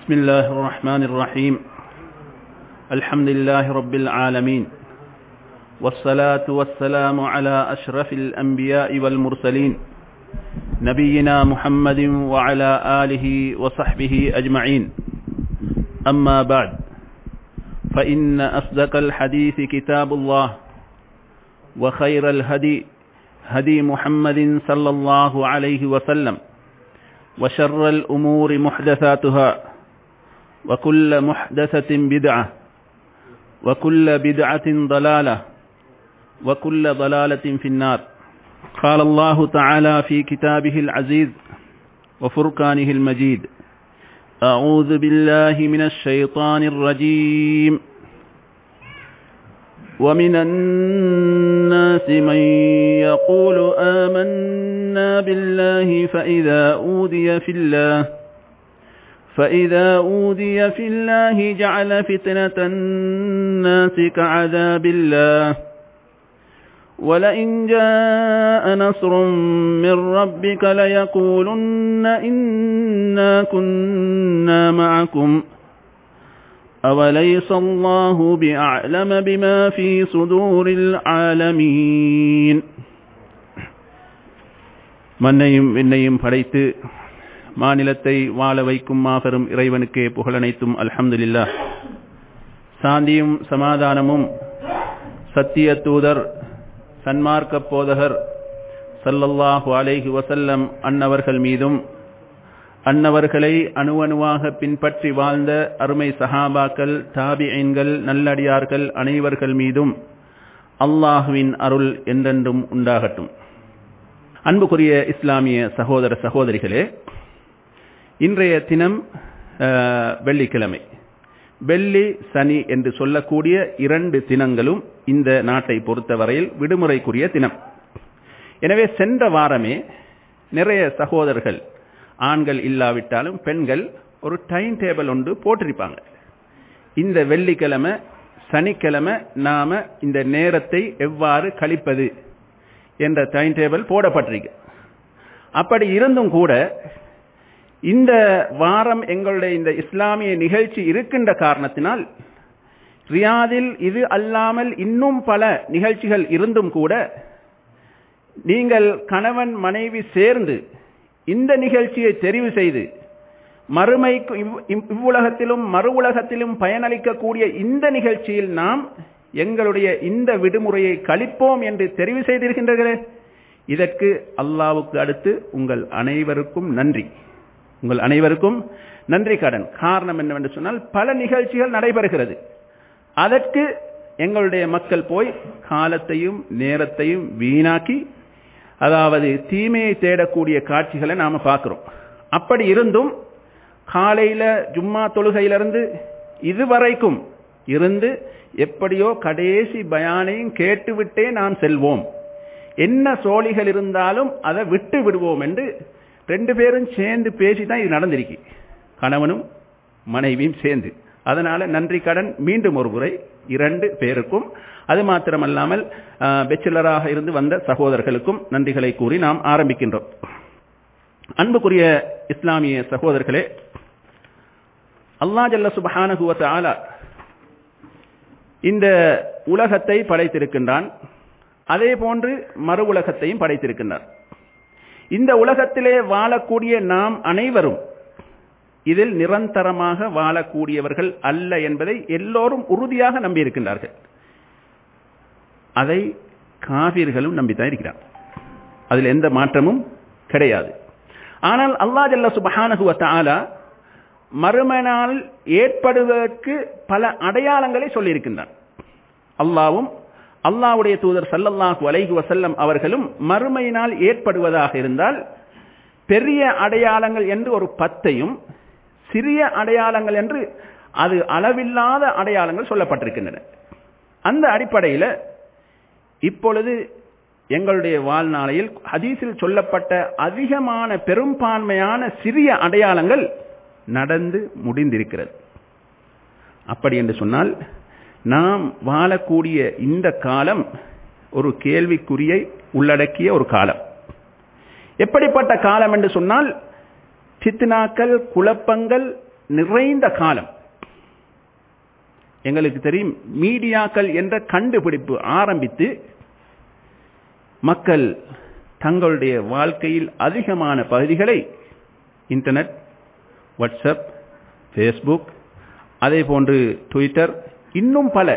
بسم الله الرحمن الرحيم الحمد لله رب العالمين والصلاة والسلام على أشرف الأنبياء والمرسلين نبينا محمد وعلى آله وصحبه أجمعين أما بعد فإن أصدق الحديث كتاب الله وخير الهدي هدي محمد صلى الله عليه وسلم وشر الأمور محدثاتها وكل محدثة بدعة وكل بدعة ضلالة وكل ضلالة في النار قال الله تعالى في كتابه العزيز وفرقانه المجيد أعوذ بالله من الشيطان الرجيم ومن الناس من يقول آمنا بالله فإذا أوذي في الله فإذا أوذي في الله جعل فتنة الناس كعذاب الله ولئن جاء نصر من ربك ليقولن إنا كنا معكم أوليس الله بأعلم بما في صدور العالمين மண்ணையும் விண்ணையும் படைத்து மாநிலத்தை வாழ வைக்கும் மாபெரும் இறைவனுக்கே புகழனைத்தும் அல்ஹம்துலில்லா சாந்தியும் சமாதானமும் சத்திய தூதர் சன்மார்க்க போதகர் சல்லல்லாஹு அலைஹி வசல்லம் அன்னவர்கள் மீதும் அன்னவர்களை அணுவணுவாக பின்பற்றி வாழ்ந்த அருமை சஹாபாக்கள் தாபிஐன்கள் நல்லடியார்கள் அனைவர்கள் மீதும் அல்லாஹுவின் அருள் என்றென்றும் உண்டாகட்டும் அன்புக்குரிய இஸ்லாமிய சகோதர சகோதரிகளே இன்றைய தினம் வெள்ளிக்கிழமை வெள்ளி சனி என்று சொல்லக்கூடிய இரண்டு தினங்களும் இந்த நாட்டை பொறுத்தவரையில் விடுமுறைக்குரிய தினம் எனவே சென்ற வாரமே நிறைய சகோதரர்கள் ஆண்கள் இல்லாவிட்டாலும் பெண்கள் ஒரு டைம் டேபிள் ஒன்று போட்டிருப்பாங்க இந்த வெள்ளிக்கிழமை சனிக்கிழமை நாம இந்த நேரத்தை எவ்வாறு கழிப்பது என்ற டைம் டேபிள் போடப்பட்டிருக்கு அப்படி இருந்தும் கூட இந்த வாரம் எங்களுடைய இந்த இஸ்லாமிய நிகழ்ச்சி இருக்கின்ற காரணத்தினால் ரியாதில் இது அல்லாமல் இன்னும் பல நிகழ்ச்சிகள் இருந்தும் கூட நீங்கள் கணவன் மனைவி சேர்ந்து இந்த நிகழ்ச்சியை தெரிவு செய்து மறுமைக்கு இவ்வுலகத்திலும் மறு உலகத்திலும் பயனளிக்கக்கூடிய இந்த நிகழ்ச்சியில் நாம் எங்களுடைய இந்த விடுமுறையை கழிப்போம் என்று தெரிவு செய்திருக்கின்றீர்களே இதற்கு அல்லாவுக்கு அடுத்து உங்கள் அனைவருக்கும் நன்றி உங்கள் அனைவருக்கும் நன்றி கடன் காரணம் என்னவென்று சொன்னால் பல நிகழ்ச்சிகள் நடைபெறுகிறது அதற்கு எங்களுடைய மக்கள் போய் காலத்தையும் நேரத்தையும் வீணாக்கி அதாவது தீமையை தேடக்கூடிய காட்சிகளை நாம பார்க்கிறோம் அப்படி இருந்தும் காலையில ஜும்மா தொழுகையிலிருந்து இதுவரைக்கும் இருந்து எப்படியோ கடைசி பயானையும் கேட்டுவிட்டே நாம் செல்வோம் என்ன சோழிகள் இருந்தாலும் அதை விட்டு விடுவோம் என்று ரெண்டு பேரும் சேர்ந்து பேசி தான் இது நடந்திருக்கு கணவனும் மனைவியும் சேர்ந்து அதனால நன்றி கடன் மீண்டும் ஒரு முறை இரண்டு பேருக்கும் அது மாத்திரமல்லாமல் பெச்சுலராக இருந்து வந்த சகோதரர்களுக்கும் நன்றிகளை கூறி நாம் ஆரம்பிக்கின்றோம் அன்புக்குரிய இஸ்லாமிய சகோதரர்களே அல்லா ஜல்ல சுபஹானகுவத்த ஆலா இந்த உலகத்தை படைத்திருக்கின்றான் அதே போன்று மறு உலகத்தையும் படைத்திருக்கின்றான் இந்த உலகத்திலே வாழக்கூடிய நாம் அனைவரும் இதில் நிரந்தரமாக வாழக்கூடியவர்கள் அல்ல என்பதை எல்லோரும் உறுதியாக நம்பியிருக்கின்றார்கள் அதை காவிர்களும் நம்பித்தான் இருக்கிறார் அதில் எந்த மாற்றமும் கிடையாது ஆனால் அல்லா ஜல்ல சுபஹானகுவத்த ஆலா மறுமனால் ஏற்படுவதற்கு பல அடையாளங்களை சொல்லியிருக்கின்றான் அல்லாவும் அல்லாவுடைய தூதர் சல்லல்லாஹு அலைஹி வசல்லம் அவர்களும் மறுமையினால் ஏற்படுவதாக இருந்தால் பெரிய அடையாளங்கள் என்று ஒரு பத்தையும் சிறிய அடையாளங்கள் என்று அது அளவில்லாத அடையாளங்கள் சொல்லப்பட்டிருக்கின்றன அந்த அடிப்படையில் இப்பொழுது எங்களுடைய வாழ்நாளையில் ஹதீஸில் சொல்லப்பட்ட அதிகமான பெரும்பான்மையான சிறிய அடையாளங்கள் நடந்து முடிந்திருக்கிறது அப்படி என்று சொன்னால் நாம் வாழக்கூடிய இந்த காலம் ஒரு கேள்விக்குறியை உள்ளடக்கிய ஒரு காலம் எப்படிப்பட்ட காலம் என்று சொன்னால் சித்னாக்கள் குழப்பங்கள் நிறைந்த காலம் எங்களுக்கு தெரியும் மீடியாக்கள் என்ற கண்டுபிடிப்பு ஆரம்பித்து மக்கள் தங்களுடைய வாழ்க்கையில் அதிகமான பகுதிகளை இன்டர்நெட் வாட்ஸ்அப் ஃபேஸ்புக் அதே போன்று ட்விட்டர் இன்னும் பல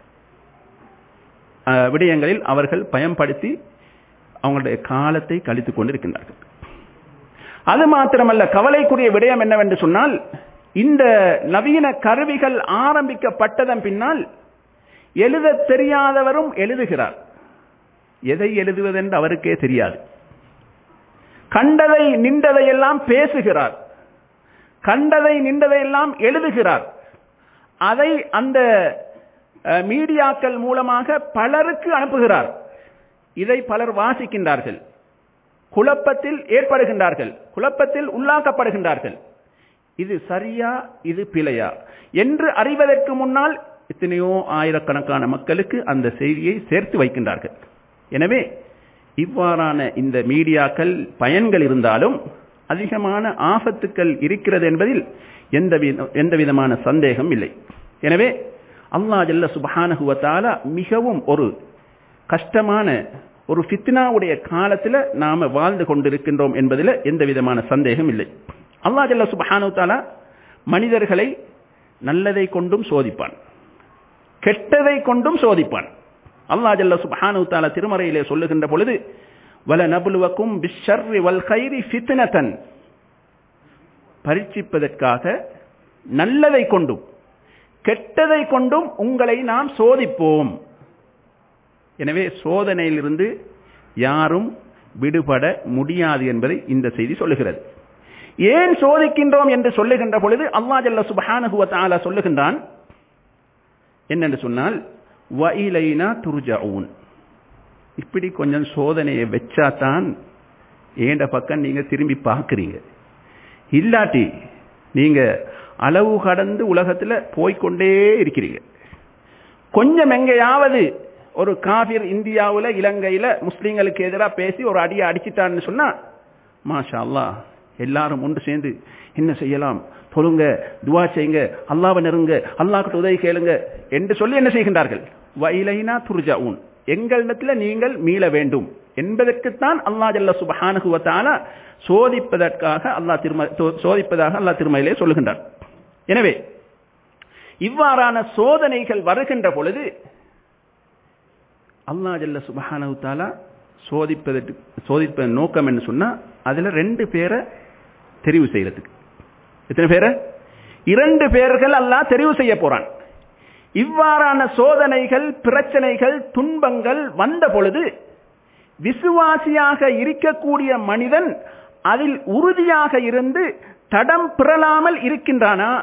விடயங்களில் அவர்கள் பயன்படுத்தி அவங்களுடைய காலத்தை கழித்துக் கொண்டிருக்கின்றார்கள் அது மாத்திரமல்ல கவலைக்குரிய விடயம் என்னவென்று சொன்னால் இந்த நவீன கருவிகள் ஆரம்பிக்கப்பட்டதன் பின்னால் எழுத தெரியாதவரும் எழுதுகிறார் எதை எழுதுவதென்று அவருக்கே தெரியாது கண்டதை நின்றதையெல்லாம் பேசுகிறார் கண்டதை நின்றதையெல்லாம் எழுதுகிறார் அதை அந்த மீடியாக்கள் மூலமாக பலருக்கு அனுப்புகிறார் இதை பலர் வாசிக்கின்றார்கள் குழப்பத்தில் ஏற்படுகின்றார்கள் குழப்பத்தில் உள்ளாக்கப்படுகின்றார்கள் இது சரியா இது பிழையா என்று அறிவதற்கு முன்னால் எத்தனையோ ஆயிரக்கணக்கான மக்களுக்கு அந்த செய்தியை சேர்த்து வைக்கின்றார்கள் எனவே இவ்வாறான இந்த மீடியாக்கள் பயன்கள் இருந்தாலும் அதிகமான ஆபத்துக்கள் இருக்கிறது என்பதில் எந்த எந்த விதமான சந்தேகம் இல்லை எனவே அல்லா ஜல்ல சுபஹானகுவத்தால மிகவும் ஒரு கஷ்டமான ஒரு ஃபித்னாவுடைய காலத்தில் நாம வாழ்ந்து கொண்டிருக்கின்றோம் என்பதில் எந்த விதமான சந்தேகம் இல்லை அல்லா ஜல்ல சுபஹானு தாலா மனிதர்களை நல்லதை கொண்டும் சோதிப்பான் கெட்டதை கொண்டும் சோதிப்பான் அல்லா ஜல்ல சுபஹானு தாலா திருமறையிலே சொல்லுகின்ற பொழுது வல நபுலுவக்கும் பிஷர்ரி வல் கைரி ஃபித்னதன் பரீட்சிப்பதற்காக நல்லதை கொண்டும் கெட்டதை கொண்டும் உங்களை நாம் சோதிப்போம் எனவே சோதனையிலிருந்து யாரும் விடுபட முடியாது என்பதை இந்த செய்தி சொல்லுகிறது ஏன் சோதிக்கின்றோம் என்று சொல்லுகின்ற பொழுது அல்லா ஜல்ல சுபஹானகுவத்தாலா சொல்லுகின்றான் என்னென்று சொன்னால் வயிலைனா துர்ஜவுன் இப்படி கொஞ்சம் சோதனையை வச்சாதான் ஏண்ட பக்கம் நீங்க திரும்பி பார்க்குறீங்க இல்லாட்டி நீங்க அளவு கடந்து உலகத்தில் போய்கொண்டே இருக்கிறீங்க கொஞ்சம் எங்கேயாவது ஒரு காபிர் இந்தியாவில் இலங்கையில் முஸ்லீம்களுக்கு எதிராக பேசி ஒரு அடியை அடிச்சிட்டான்னு சொன்னா மாஷா அல்லா எல்லாரும் ஒன்று சேர்ந்து என்ன செய்யலாம் தொழுங்க துவா செய்யுங்க அல்லாவை நெருங்க அல்லாஹ்கிட்ட உதவி கேளுங்க என்று சொல்லி என்ன செய்கின்றார்கள் வைலைனா துர்ஜாவுன் எங்களிடத்தில் நீங்கள் மீள வேண்டும் என்பதற்குத்தான் அல்லா ஜல்ல சுபஹானுகுவத்தால சோதிப்பதற்காக அல்லாஹ் திரும சோதிப்பதாக அல்லாஹ் திருமயிலே சொல்லுகின்றார் எனவே இவ்வாறான சோதனைகள் வருகின்ற பொழுது அல்லா ஜல்ல சுபஹானு தாலா சோதிப்பதற்கு சோதிப்பதன் நோக்கம் என்று சொன்னா அதுல ரெண்டு பேரை தெரிவு செய்யறதுக்கு எத்தனை பேரை இரண்டு பேர்கள் அல்லாஹ் தெரிவு செய்ய போறான் இவ்வாறான சோதனைகள் பிரச்சனைகள் துன்பங்கள் வந்த பொழுது விசுவாசியாக இருக்கக்கூடிய மனிதன் அதில் உறுதியாக இருந்து தடம் பிறலாமல் இருக்கின்றானா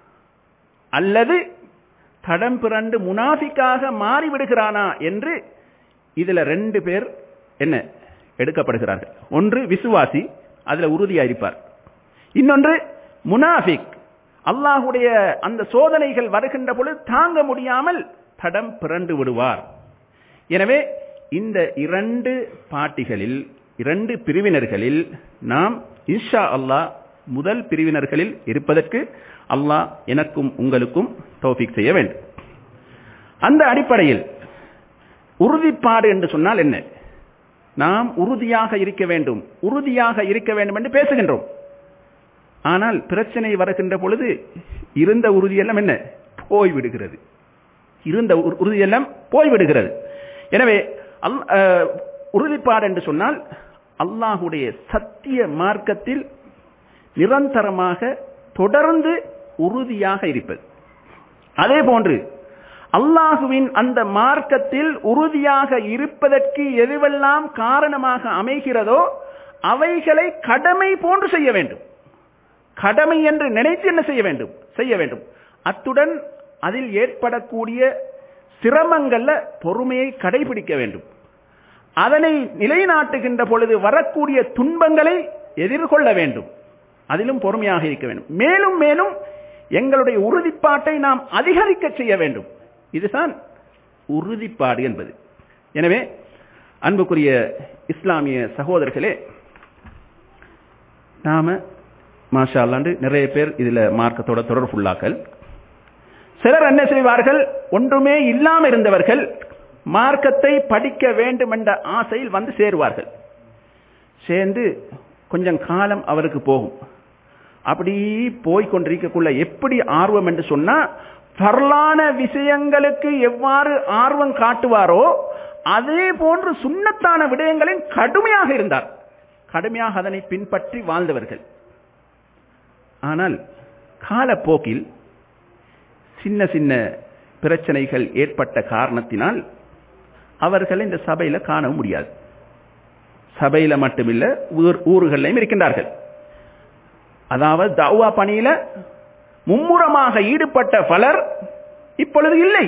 அல்லது தடம் பிறண்டு முனாஃபிக்காக மாறிவிடுகிறானா என்று இதுல ரெண்டு பேர் என்ன எடுக்கப்படுகிறார்கள் ஒன்று விசுவாசி அதுல உறுதியா இருப்பார் இன்னொன்று முனாஃபிக் அல்லாஹுடைய அந்த சோதனைகள் வருகின்ற பொழுது தாங்க முடியாமல் தடம் பிறண்டு விடுவார் எனவே இந்த இரண்டு பாட்டிகளில் இரண்டு பிரிவினர்களில் நாம் இன்ஷா அல்லாஹ் முதல் பிரிவினர்களில் இருப்பதற்கு அல்லாஹ் எனக்கும் உங்களுக்கும் தௌஃபிக் செய்ய வேண்டும் அந்த அடிப்படையில் உறுதிப்பாடு என்று சொன்னால் என்ன நாம் உறுதியாக இருக்க வேண்டும் உறுதியாக இருக்க வேண்டும் என்று பேசுகின்றோம் ஆனால் பிரச்சனை வருகின்ற பொழுது இருந்த உறுதியெல்லாம் என்ன போய்விடுகிறது இருந்த உறுதியெல்லாம் போய்விடுகிறது எனவே அல் உறுதிப்பாடு என்று சொன்னால் அல்லாஹுடைய சத்திய மார்க்கத்தில் நிரந்தரமாக தொடர்ந்து உறுதியாக இருப்பது அதே போன்று அல்லாஹுவின் அந்த மார்க்கத்தில் உறுதியாக இருப்பதற்கு எதுவெல்லாம் காரணமாக அமைகிறதோ அவைகளை கடமை போன்று செய்ய வேண்டும் கடமை என்று நினைத்து என்ன செய்ய வேண்டும் செய்ய வேண்டும் அத்துடன் அதில் ஏற்படக்கூடிய சிரமங்கள்ல பொறுமையை கடைபிடிக்க வேண்டும் அதனை நிலைநாட்டுகின்ற பொழுது வரக்கூடிய துன்பங்களை எதிர்கொள்ள வேண்டும் அதிலும் பொறுமையாக இருக்க வேண்டும் மேலும் மேலும் எங்களுடைய உறுதிப்பாட்டை நாம் அதிகரிக்க செய்ய வேண்டும் இதுதான் உறுதிப்பாடு என்பது எனவே அன்புக்குரிய இஸ்லாமிய சகோதரர்களே நாம மாஷா அல்லாண்டு நிறைய பேர் இதுல மார்க்கத்தோட தொடர்புள்ளாக்கள் சிலர் என்ன செய்வார்கள் ஒன்றுமே இல்லாம இருந்தவர்கள் மார்க்கத்தை படிக்க வேண்டும் என்ற ஆசையில் வந்து சேருவார்கள் சேர்ந்து கொஞ்சம் காலம் அவருக்கு போகும் அப்படி போய் கொண்டிருக்கக்குள்ள எப்படி ஆர்வம் என்று சொன்னா பரலான விஷயங்களுக்கு எவ்வாறு ஆர்வம் காட்டுவாரோ அதே போன்று சுண்ணத்தான விடயங்களின் கடுமையாக இருந்தார் கடுமையாக அதனை பின்பற்றி வாழ்ந்தவர்கள் ஆனால் காலப்போக்கில் சின்ன சின்ன பிரச்சனைகள் ஏற்பட்ட காரணத்தினால் அவர்களை இந்த சபையில காண முடியாது சபையில மட்டுமில்ல ஊர் ஊர்களையும் இருக்கின்றார்கள் அதாவது தௌவா பணியில மும்முரமாக ஈடுபட்ட பலர் இப்பொழுது இல்லை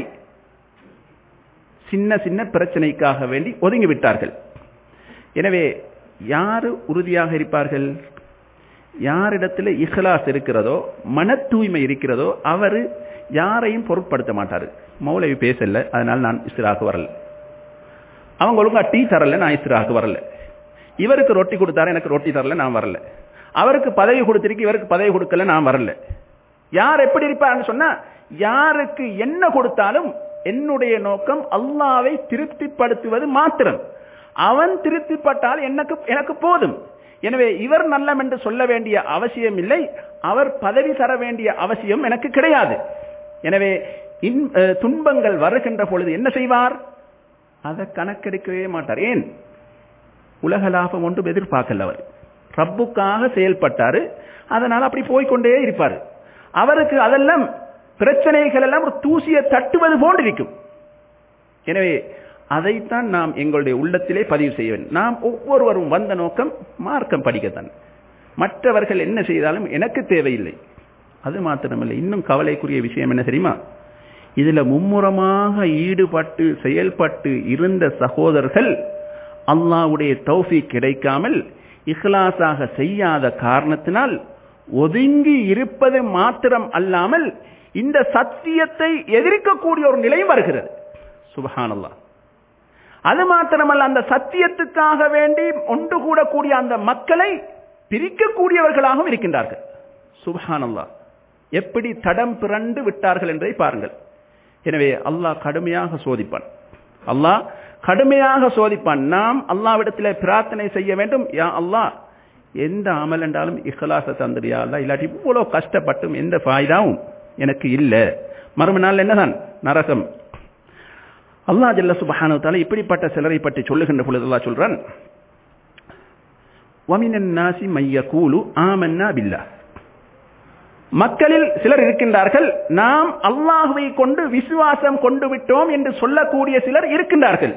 சின்ன சின்ன பிரச்சனைக்காக வேண்டி ஒதுங்கி விட்டார்கள் எனவே யாரு உறுதியாக இருப்பார்கள் யாரிடத்தில் இஹ்லாஸ் இருக்கிறதோ மன தூய்மை இருக்கிறதோ அவர் யாரையும் பொருட்படுத்த மாட்டார் மௌலவி பேசல அதனால் நான் இஸ்ராக்கு வரல அவங்க ஒழுங்கா டீ தரல நான் இஸ்ராக்கு வரல இவருக்கு ரொட்டி கொடுத்தாரு எனக்கு ரொட்டி தரல நான் வரல அவருக்கு பதவி கொடுத்திருக்கு இவருக்கு பதவி கொடுக்கல நான் வரல யார் எப்படி இருப்பார்னு சொன்னா யாருக்கு என்ன கொடுத்தாலும் என்னுடைய நோக்கம் அல்லாவை திருப்திப்படுத்துவது மாத்திரம் அவன் திருப்திப்பட்டால் எனக்கு எனக்கு போதும் எனவே இவர் நல்லம் என்று சொல்ல வேண்டிய அவசியம் இல்லை அவர் பதவி தர வேண்டிய அவசியம் எனக்கு கிடையாது எனவே துன்பங்கள் வருகின்ற பொழுது என்ன செய்வார் அதை கணக்கெடுக்கவே மாட்டார் ஏன் உலக லாபம் ஒன்றும் எதிர்பார்க்கல அவர் ரப்புக்காக செயல்பட்டாரு அதனால் அப்படி போய்கொண்டே இருப்பார் அவருக்கு அதெல்லாம் பிரச்சனைகள் எல்லாம் ஒரு தூசியை தட்டுவது போன்றிருக்கும் எனவே அதைத்தான் நாம் எங்களுடைய உள்ளத்திலே பதிவு செய்ய வேண்டும் நாம் ஒவ்வொருவரும் வந்த நோக்கம் மார்க்கம் படிக்கத்தான் மற்றவர்கள் என்ன செய்தாலும் எனக்கு தேவையில்லை அது மாத்திரமில்லை இன்னும் கவலைக்குரிய விஷயம் என்ன தெரியுமா இதுல மும்முரமாக ஈடுபட்டு செயல்பட்டு இருந்த சகோதரர்கள் அல்லாவுடைய தௌஃபி கிடைக்காமல் இஹ்லாஸாக செய்யாத காரணத்தினால் ஒதுங்கி இருப்பது மாத்திரம் அல்லாமல் இந்த சத்தியத்தை எதிர்க்கக்கூடிய ஒரு நிலை வருகிறது சுபஹானல்லா அது மாத்திரமல்ல அந்த சத்தியத்துக்காக வேண்டி ஒன்று கூடக்கூடிய அந்த மக்களை பிரிக்கக்கூடியவர்களாகவும் இருக்கின்றார்கள் சுபஹானல்லா எப்படி தடம் பிறண்டு விட்டார்கள் என்பதை பாருங்கள் எனவே அல்லாஹ் கடுமையாக சோதிப்பான் அல்லாஹ் கடுமையாக சோதிப்பான் நாம் அல்லாவிடத்தில் பிரார்த்தனை செய்ய வேண்டும் யா அல்லாஹ் எந்த அமல் என்றாலும் இஹ்லாச தந்திரியா அல்ல இல்லாட்டி இவ்வளவு கஷ்டப்பட்டும் எந்த ஃபாய்தாவும் எனக்கு இல்லை மறும நாள் என்னதான் நரகம் அல்லா ஜல்ல சுபஹானுத்தால இப்படிப்பட்ட சிலரை பற்றி சொல்லுகின்ற பொழுது அல்லா சொல்றான் வமினன் நாசி மைய கூலு ஆமன்னா பில்லா மக்களில் சிலர் இருக்கின்றார்கள் நாம் அல்லாஹுவை கொண்டு விசுவாசம் கொண்டு விட்டோம் என்று சொல்லக்கூடிய சிலர் இருக்கின்றார்கள்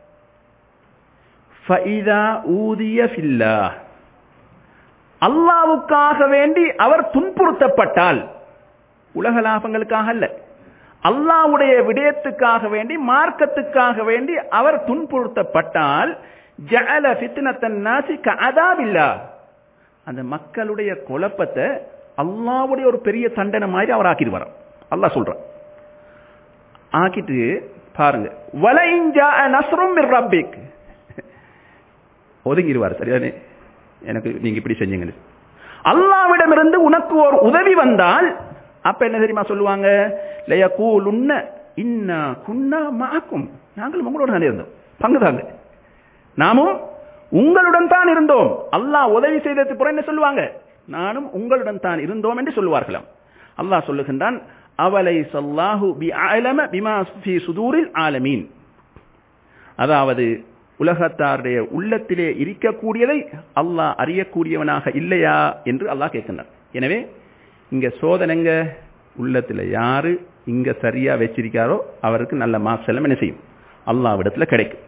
அல்லாவுக்காக வேண்டி அவர் துன்புறுத்தப்பட்டால் உலக லாபங்களுக்காக அல்ல அல்லாவுடைய விடயத்துக்காக வேண்டி மார்க்கத்துக்காக வேண்டி அவர் துன்புறுத்தப்பட்டால் ஜஅல ஃபித்னத்தன் நாசி கஅதாபில்லா அந்த மக்களுடைய குழப்பத்தை அல்லாவுடைய ஒரு பெரிய தண்டனை மாதிரி அவர் ஆக்கிடுவார் அல்லாஹ் சொல்றான் ஆக்கிட்டு பாருங்க வலைஞ்சா நஸ்ரும் மிர் ரப்பிக் ஒதுங்கிடுவார் சரிதானே எனக்கு நீங்க இப்படி செஞ்சீங்க அல்லாவிடமிருந்து உனக்கு ஒரு உதவி வந்தால் அப்ப என்ன தெரியுமா சொல்லுவாங்க லயகூலுன்ன இன்னா குன்னா மாக்கும் நாங்கள் உங்களோட தானே இருந்தோம் பங்கு தாங்க நாமும் உங்களுடன் தான் இருந்தோம் அல்லாஹ் உதவி செய்ததுக்கு புறம் என்ன சொல்லுவாங்க நானும் உங்களுடன் தான் இருந்தோம் என்று சொல்லுவார்களாம் அல்லாஹ் சொல்லுகின்றான் அவலை சல்லாஹு பி அலம பிமா ஃபி சுதூரில் ஆலமீன் அதாவது உலகத்தாருடைய உள்ளத்திலே இருக்கக்கூடியதை அல்லாஹ் அறியக்கூடியவனாக இல்லையா என்று அல்லாஹ் கேட்கின்றான் எனவே இங்க சோதனைங்க உள்ளத்துல யாரு இங்க சரியா வச்சிருக்காரோ அவருக்கு நல்ல மார்க்ஸ் எல்லாம் என்ன செய்யும் அல்லாவிடத்துல கிடைக்கும்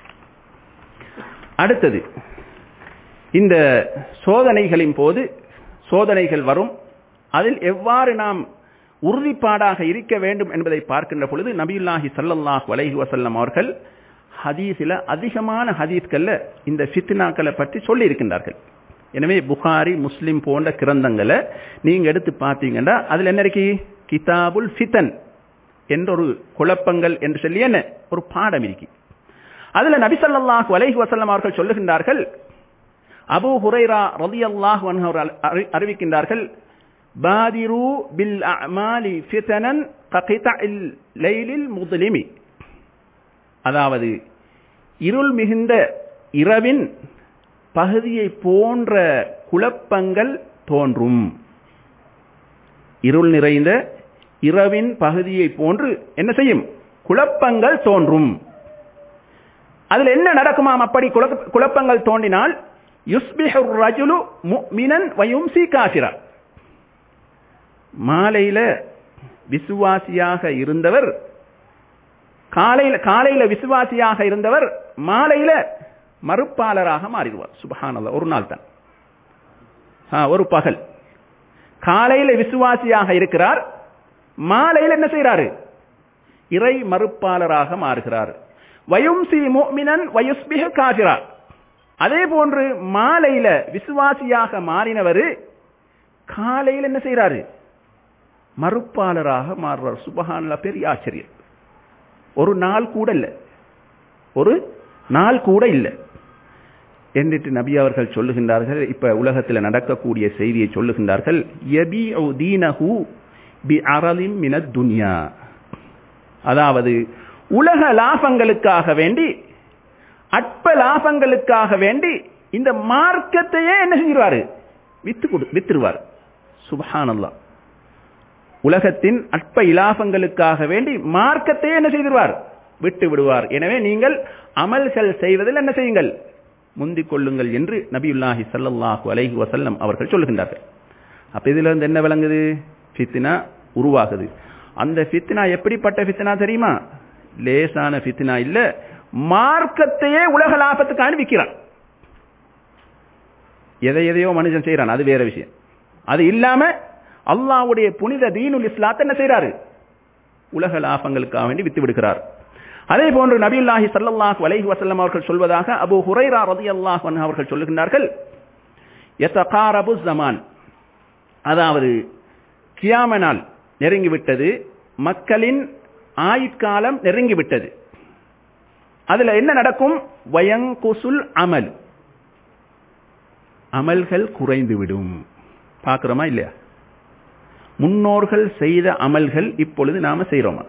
அடுத்தது இந்த சோதனைகளின் போது சோதனைகள் வரும் அதில் எவ்வாறு நாம் உறுதிப்பாடாக இருக்க வேண்டும் என்பதை பார்க்கின்ற பொழுது நபியுல்லாஹி சல்லல்லாஹ் வலைஹி வசல்லம் அவர்கள் ஹதீஸில் அதிகமான ஹதீஸ்கள்ல இந்த ஃபித்னாக்களை பற்றி சொல்லி இருக்கின்றார்கள் எனவே புகாரி முஸ்லிம் போன்ற கிரந்தங்களை நீங்க எடுத்து பார்த்தீங்கன்னா அதுல என்ன இருக்கு கிதாபுல் ஃபிதன் என்ற ஒரு குழப்பங்கள் என்று சொல்லி என்ன ஒரு பாடம் இருக்கு அதுல நபிசல்லாஹ் வலைஹி வசல்லம் அவர்கள் சொல்லுகின்றார்கள் அபு ஹுரைரா ரலியல்லாஹு அன்ஹு அவர்கள் அறி- அறிவிக்கின்றார்கள் பாதிரு பில் அமாலி ஃபிதனன் ககிதஇல் லைலில் முظلمி அதாவது இருள் மிகுந்த இரவின் பகுதியை போன்ற குழப்பங்கள் தோன்றும் இருள் நிறைந்த இரவின் பகுதியை போன்று என்ன செய்யும் குழப்பங்கள் தோன்றும் அதுல என்ன நடக்குமாம் அப்படி குழப்ப- குழப்பங்கள் தோன்றினால் யுஸ்பிஹு ரஜுலு முஃமினன் வயும்சி காஃபிரா மாலையில விசுவாசியாக இருந்தவர் காலையில காலையில விசுவாசியாக இருந்தவர் மாலையில மறுப்பாளராக மாறிடுவார் சுபஹானல்லாஹ் ஒரு நாள் தான் ஆ, ஒரு பகல் காலையில விசுவாசியாக இருக்கிறார் மாலையில் என்ன செய்றாரு இறை மறுப்பாளராக மாறுகிறார் வயும்சி முஃமினன் வயுஸ்பிஹ காஃபிரா அதே போன்று மாலையில விசுவாசியாக மாறினவர் காலையில் என்ன செய்றாரு மறுப்பாளராக மாறுறார் சுபஹானல்லாஹ் பெரிய ஆச்சரியம் ஒரு நாள் கூட இல்லை ஒரு நாள் கூட இல்லை என்றிட்டு நபி அவர்கள் சொல்லுகின்றார்கள் இப்ப உலகத்தில் நடக்கக்கூடிய செய்தியை சொல்லுகின்றார்கள் யபீஉ தீனஹு பி அரலின் மினத் துன்யா அதாவது உலக லாபங்களுக்காக வேண்டி அற்ப லாபங்களுக்காக வேண்டி இந்த மார்க்கத்தையே என்ன செஞ்சிருவாரு வித்து கொடு வித்துருவார் சுபஹானல்லாஹ் உலகத்தின் அற்ப இலாபங்களுக்காக வேண்டி மார்க்கத்தையே என்ன செய்திருவார் விட்டு விடுவார் எனவே நீங்கள் அமல்கள் செய்வதில் என்ன செய்யுங்கள் முந்திக் கொள்ளுங்கள் என்று நபியுல்லாஹி ஸல்லல்லாஹு அலைஹி வஸல்லம் அவர்கள் சொல்லுகின்றார்கள் அப்ப இதுல இருந்து என்ன விளங்குது ஃபித்னா உருவாகுது அந்த ஃபித்னா எப்படிப்பட்ட ஃபித்னா தெரியுமா லேசான ஃபித்னா இல்ல மார்க்கத்தையே உலக லாபத்துக்கான விற்கிறான் எதை எதையோ மனுஷன் செய்யறான் அது வேற விஷயம் அது இல்லாம அல்லாஹ்வுடைய புனித தீனுல் இஸ்லாத்தை என்ன செய்றாரு உலக லாபங்களுக்காக வேண்டி வித்து விடுகிறார் அதே போன்று நபியுல்லாஹி ஸல்லல்லாஹு அலைஹி வஸல்லம் அவர்கள் சொல்வதாக அபூ ஹுரைரா ரலியல்லாஹு அன்ஹு அவர்கள் சொல்லுகின்றார்கள் யதகாரபு ஜமான் அதாவது கியாம நாள் நெருங்கிவிட்டது மக்களின் ஆயுட்காலம் நெருங்கிவிட்டது அதுல என்ன நடக்கும் வயங்குசுல் அமல் அமல்கள் குறைந்துவிடும் பார்க்கிறோமா இல்லையா முன்னோர்கள் செய்த அமல்கள் இப்பொழுது நாம செய்றோமா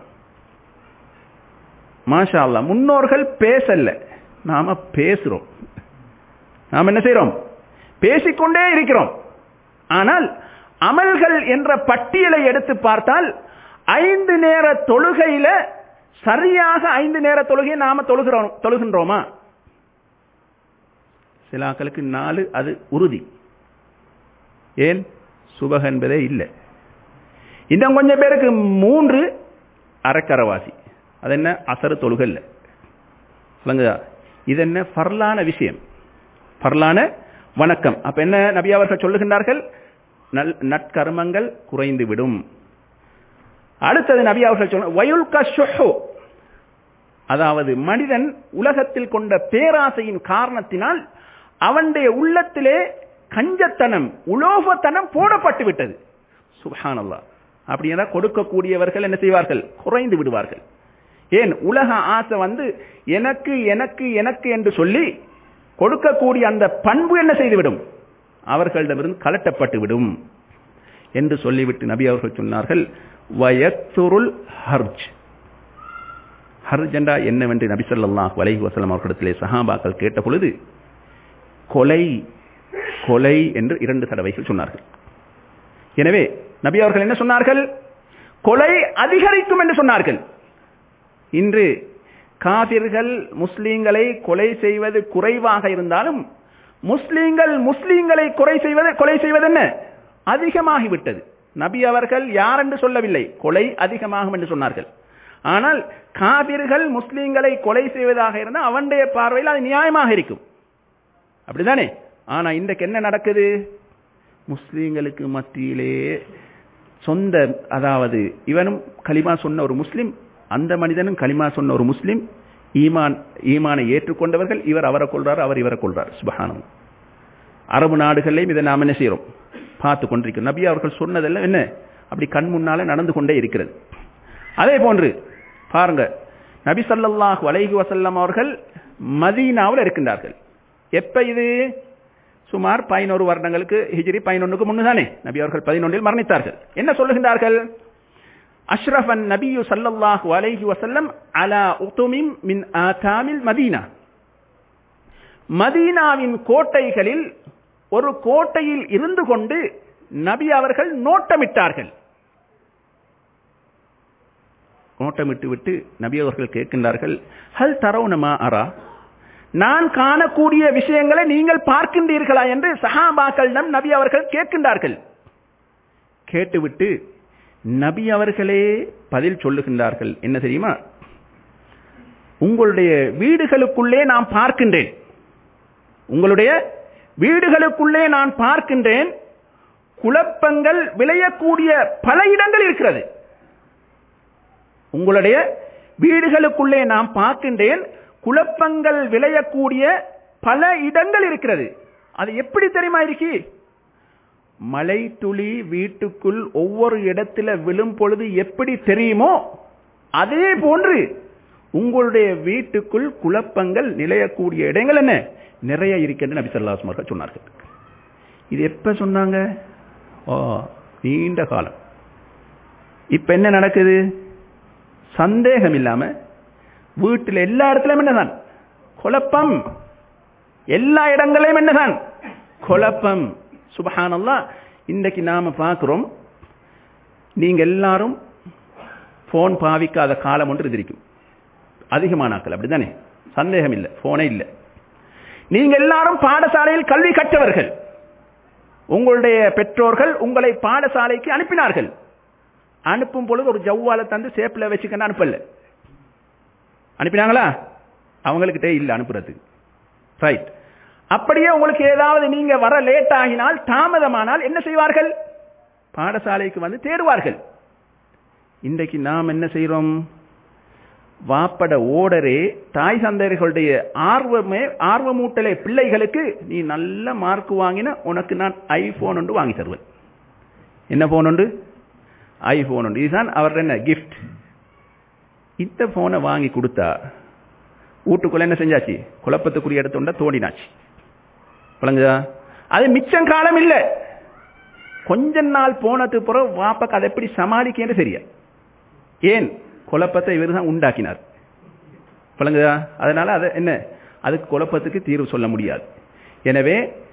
மாஷா அல்லாஹ் முன்னோர்கள் பேசல நாம பேசுறோம் நாம் என்ன செய்றோம் பேசிக்கொண்டே இருக்கிறோம் ஆனால் அமல்கள் என்ற பட்டியலை எடுத்து பார்த்தால் ஐந்து நேர தொழுகையில சரியாக ஐந்து நேர தொழுகையை நாம தொழுகிறோம் தொழுகின்றோமா சில ஆக்களுக்கு நாலு அது உறுதி ஏன் சுபக என்பதே இல்லை இன்னும் கொஞ்சம் பேருக்கு மூன்று அறக்கரவாசி அது என்ன அசரு தொழுகை இல்லை விளங்குதா இது என்ன ஃபர்லான விஷயம் ஃபர்லான வணக்கம் அப்ப என்ன நபி அவர்கள் சொல்லுகின்றார்கள் நல் நற்கர்மங்கள் குறைந்து விடும் அடுத்தது நபி அவர்கள் சொன்ன வயுல் கஷுஹு அதாவது மனிதன் உலகத்தில் கொண்ட பேராசையின் காரணத்தினால் அவனுடைய உள்ளத்திலே கஞ்சத்தனம் உலோகத்தனம் போடப்பட்டு விட்டது சுபஹானல்லாஹ் அப்படின்னா கொடுக்கக்கூடியவர்கள் என்ன செய்வார்கள் குறைந்து விடுவார்கள் ஏன் உலக ஆசை வந்து எனக்கு எனக்கு எனக்கு என்று சொல்லி கொடுக்கக்கூடிய அந்த பண்பு என்ன செய்துவிடும் அவர்களிடமிருந்து கலட்டப்பட்டு விடும் என்று சொல்லிவிட்டு நபி அவர்கள் சொன்னார்கள் வயத்துருள் ஹர்ஜ் ஹர்ஜ் என்றா என்னவென்று நபி ஸல்லல்லாஹு அலைஹி வஸல்லம் அவர்களிடத்திலே சஹாபாக்கள் கேட்ட பொழுது கொலை கொலை என்று இரண்டு தடவைகள் சொன்னார்கள் எனவே நபி அவர்கள் என்ன சொன்னார்கள் கொலை அதிகரிக்கும் என்று சொன்னார்கள் இன்று காபிர்கள் முஸ்லீம்களை கொலை செய்வது குறைவாக இருந்தாலும் முஸ்லீம்கள் முஸ்லீம்களை கொலை செய்வது கொலை செய்வது என்ன அதிகமாகிவிட்டது நபி அவர்கள் யார் என்று சொல்லவில்லை கொலை அதிகமாகும் என்று சொன்னார்கள் ஆனால் காபிர்கள் முஸ்லீம்களை கொலை செய்வதாக இருந்தால் அவனுடைய பார்வையில் அது நியாயமாக இருக்கும் அப்படிதானே ஆனா இன்றைக்கு என்ன நடக்குது முஸ்லீம்களுக்கு மத்தியிலே சொந்த அதாவது இவனும் களிமா சொன்ன ஒரு முஸ்லிம் அந்த மனிதனும் களிமா சொன்ன ஒரு முஸ்லிம் ஈமான் ஈமானை ஏற்றுக்கொண்டவர்கள் இவர் அவரை கொள்றார் அவர் இவரை கொள்றார் சுபஹானம் அரபு நாடுகளையும் இதை நாம் என்ன செய்யறோம் பார்த்து கொண்டிருக்கிறோம் நபி அவர்கள் சொன்னதெல்லாம் என்ன அப்படி கண் முன்னால நடந்து கொண்டே இருக்கிறது அதே போன்று பாருங்க நபி ஸல்லல்லாஹு அலைஹி வஸல்லம் அவர்கள் மதீனாவில் இருக்கின்றார்கள் எப்ப இது சுமார் பதினோரு வருடங்களுக்கு ஹிஜ்ரி பதினொன்றுக்கு முன்னுதானே நபி அவர்கள் பதினொன்றில் மரணித்தார்கள் என்ன சொல்லுகின்றார்கள் அஷ்ரஃபன் நபியு சல்லல்லாஹு அலைஹி வசல்லம் அலா உத்துமிம் மின் ஆதாமில் மதீனா மதீனாவின் கோட்டைகளில் ஒரு கோட்டையில் இருந்து கொண்டு நபி அவர்கள் நோட்டமிட்டார்கள் நோட்டமிட்டு விட்டு நபி அவர்கள் கேட்கின்றார்கள் ஹல் தரவுனமா அரா நான் காணக்கூடிய விஷயங்களை நீங்கள் பார்க்கின்றீர்களா என்று சஹாபாக்களிடம் நபி அவர்கள் கேட்கின்றார்கள் கேட்டுவிட்டு நபி அவர்களே பதில் சொல்லுகின்றார்கள் என்ன தெரியுமா உங்களுடைய வீடுகளுக்குள்ளே நான் பார்க்கின்றேன் உங்களுடைய வீடுகளுக்குள்ளே நான் பார்க்கின்றேன் குழப்பங்கள் விளையக்கூடிய பல இடங்கள் இருக்கிறது உங்களுடைய வீடுகளுக்குள்ளே நான் பார்க்கின்றேன் குழப்பங்கள் விளையக்கூடிய பல இடங்கள் இருக்கிறது அது எப்படி தெரியுமா இருக்கி மலை துளி வீட்டுக்குள் ஒவ்வொரு இடத்துல விழும் பொழுது எப்படி தெரியுமோ அதே போன்று உங்களுடைய வீட்டுக்குள் குழப்பங்கள் நிலையக்கூடிய இடங்கள் என்ன நிறைய இருக்கின்ற நபி சொல்லாஸ்மார்கள் அவர்கள் சொன்னார்கள் இது எப்ப சொன்னாங்க ஓ நீண்ட காலம் இப்ப என்ன நடக்குது சந்தேகம் இல்லாம வீட்டில் எல்லா இடத்துலயும் என்னதான் குழப்பம் எல்லா இடங்களையும் என்னதான் குழப்பம் சுபஹானல்லா இன்றைக்கு நாம பார்க்கிறோம் நீங்க எல்லாரும் போன் பாவிக்காத காலம் ஒன்று இருக்கும் அதிகமானாக்கள் அப்படித்தானே சந்தேகம் இல்லை போனே இல்லை நீங்க எல்லாரும் பாடசாலையில் கல்வி கற்றவர்கள் உங்களுடைய பெற்றோர்கள் உங்களை பாடசாலைக்கு அனுப்பினார்கள் அனுப்பும் பொழுது ஒரு ஜவ்வால தந்து சேப்பில் வச்சுக்கன்னு அனுப்பல அனுப்பினாங்களா அவங்கள்கிட்ட இல்லை அனுப்புறதுக்கு ரைட் அப்படியே உங்களுக்கு ஏதாவது நீங்க வர லேட் ஆகினால் தாமதமானால் என்ன செய்வார்கள் பாடசாலைக்கு வந்து தேடுவார்கள் இன்றைக்கு நாம் என்ன செய்யறோம் வாப்பட ஓடரே தாய் சந்தையர்களுடைய ஆர்வமே ஆர்வமூட்டலே பிள்ளைகளுக்கு நீ நல்ல மார்க் வாங்கின உனக்கு நான் ஐபோன் ஒன்று வாங்கி தருவேன் என்ன போன் உண்டு ஐபோன் உண்டு இதுதான் அவர் என்ன கிஃப்ட் இந்த போனை வாங்கி கொடுத்தா வீட்டுக்குள்ள என்ன செஞ்சாச்சு குழப்பத்துக்குரிய இடத்த தோண்டினாச்சு விளங்குதா அது மிச்சம் காலம் இல்லை கொஞ்ச நாள் போனதுக்கு பிறகு வாப்பக்கு அதை எப்படி சமாளிக்கன்னு தெரிய ஏன் குழப்பத்தை இவர் தான் உண்டாக்கினார் விளங்குதா அதனால அதை என்ன அதுக்கு குழப்பத்துக்கு தீர்வு சொல்ல முடியாது எனவே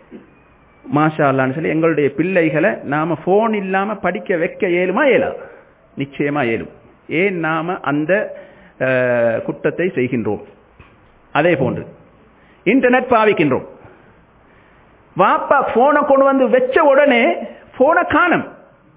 மாஷா அல்லான்னு சொல்லி எங்களுடைய பிள்ளைகளை நாம போன் இல்லாம படிக்க வைக்க இயலுமா இயலா நிச்சயமா இயலும் ஏன் நாம அந்த குற்றத்தை செய்கின்றோம் அதே போன்று இன்டர்நெட் பாவிக்கின்றோம் வாப்பா போனை கொண்டு வந்து வச்ச உடனே போனை காணும்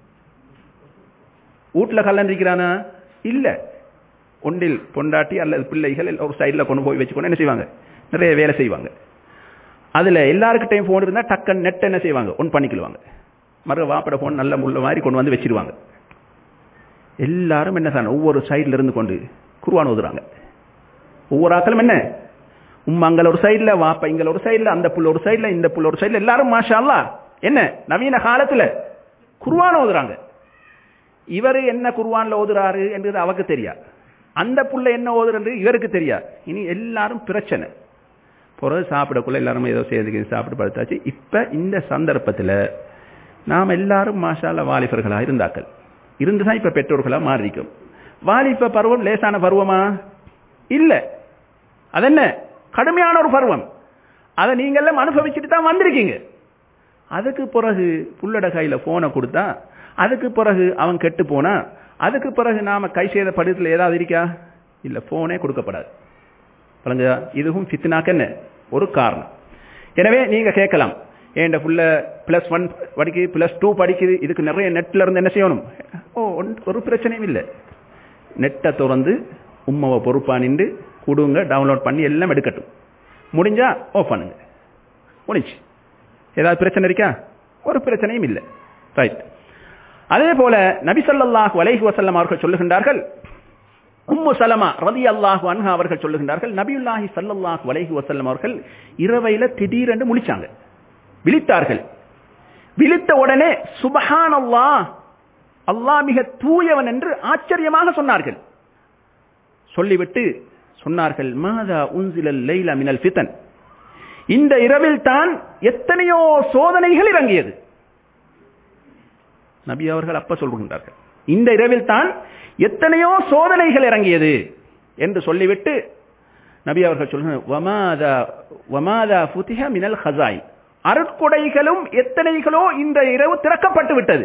வீட்டுல கல்லன் இருக்கிறானா இல்ல ஒன்றில் பொண்டாட்டி அல்லது பிள்ளைகள் ஒரு சைடில் கொண்டு போய் வச்சுக்கொண்டு என்ன செய்வாங்க நிறைய வேலை செய்வாங்க அதுல எல்லாருக்கிட்டையும் போன் இருந்தா டக்கன் நெட் என்ன செய்வாங்க ஒன் பண்ணிக்கிடுவாங்க மறு வாப்பட போன் நல்ல முள்ள மாதிரி கொண்டு வந்து வச்சிருவாங்க எல்லாரும் என்ன சார் ஒவ்வொரு சைட்ல இருந்து கொண்டு குருவான் ஓதுறாங்க ஒவ்வொரு ஆக்களும் என்ன உம்மங்கள் ஒரு சைட்ல வாப்பா இங்க ஒரு சைட்ல அந்த புள்ள ஒரு சைட்ல இந்த புள்ள ஒரு சைட்ல எல்லாரும் மாஷா என்ன நவீன காலத்துல குருவான் ஓதுறாங்க இவர் என்ன குருவான்ல ஓதுறாரு என்றது அவருக்கு தெரியா அந்த புள்ள என்ன ஓதுறது இவருக்கு தெரியா இனி எல்லாரும் பிரச்சனை பிறகு சாப்பிடக்குள்ள எல்லாரும் ஏதோ சேர்ந்து சாப்பிட்டு படுத்தாச்சு இப்ப இந்த சந்தர்ப்பத்தில் நாம் எல்லாரும் மாஷால வாலிபர்களா இருந்தாக்கள் இருந்துதான் இப்ப பெற்றோர்களா மாறிக்கும் வாலிப பருவம் லேசான பருவமா இல்ல அதென்ன கடுமையான ஒரு பருவம் அதை நீங்க எல்லாம் அனுபவிச்சுட்டு தான் வந்திருக்கீங்க அதுக்கு பிறகு புள்ளட கையில போனை கொடுத்தா அதுக்கு பிறகு அவன் கெட்டு போனா அதுக்கு பிறகு நாம கை செய்த படித்துல ஏதாவது இருக்கா இல்ல போனே கொடுக்கப்படாது பழங்குதா இதுவும் ஃபித்னாக்கு என்ன ஒரு காரணம் எனவே நீங்க கேட்கலாம் ஏண்ட புள்ள பிளஸ் ஒன் படிக்குது பிளஸ் டூ படிக்குது இதுக்கு நிறைய நெட்ல இருந்து என்ன செய்யணும் ஓ ஒரு பிரச்சனையும் இல்லை நெட்டை திறந்து உம்மாவை பொறுப்பா நின்று கொடுங்க டவுன்லோட் பண்ணி எல்லாம் எடுக்கட்டும் முடிஞ்சா ஓ பண்ணுங்க முடிஞ்சு ஏதாவது பிரச்சனை இருக்கா ஒரு பிரச்சனையும் இல்லை ரைட் அதே போல நபிசல்லாஹு அலைஹி வசல்லம் அவர்கள் சொல்லுகின்றார்கள் உம்மு சலமா ரதி அல்லாஹு அன்ஹா அவர்கள் சொல்லுகின்றார்கள் நபியுல்லாஹி சல்லல்லாஹு அலைஹி வசல்லம் அவர்கள் இரவையில திடீரென்று முழிச்சாங்க விழித்தார்கள் விழித்த உடனே சுபஹான் அல்லாஹ் அல்லாஹ் மிக தூயவன் என்று ஆச்சரியமாக சொன்னார்கள் சொல்லிவிட்டு சொன்னார்கள் மாதா உன்சிலல் லைலா மினல் ஃபிதன் இந்த இரவில் தான் எத்தனையோ சோதனைகள் இறங்கியது நபி அவர்கள் அப்ப சொல்கின்றார்கள் இந்த இரவில் தான் எத்தனையோ சோதனைகள் இறங்கியது என்று சொல்லிவிட்டு நபி அவர்கள் சொல்லுங்க மினல் ஹசாய் அருட்கொடைகளும் எத்தனைகளோ இந்த இரவு திறக்கப்பட்டு விட்டது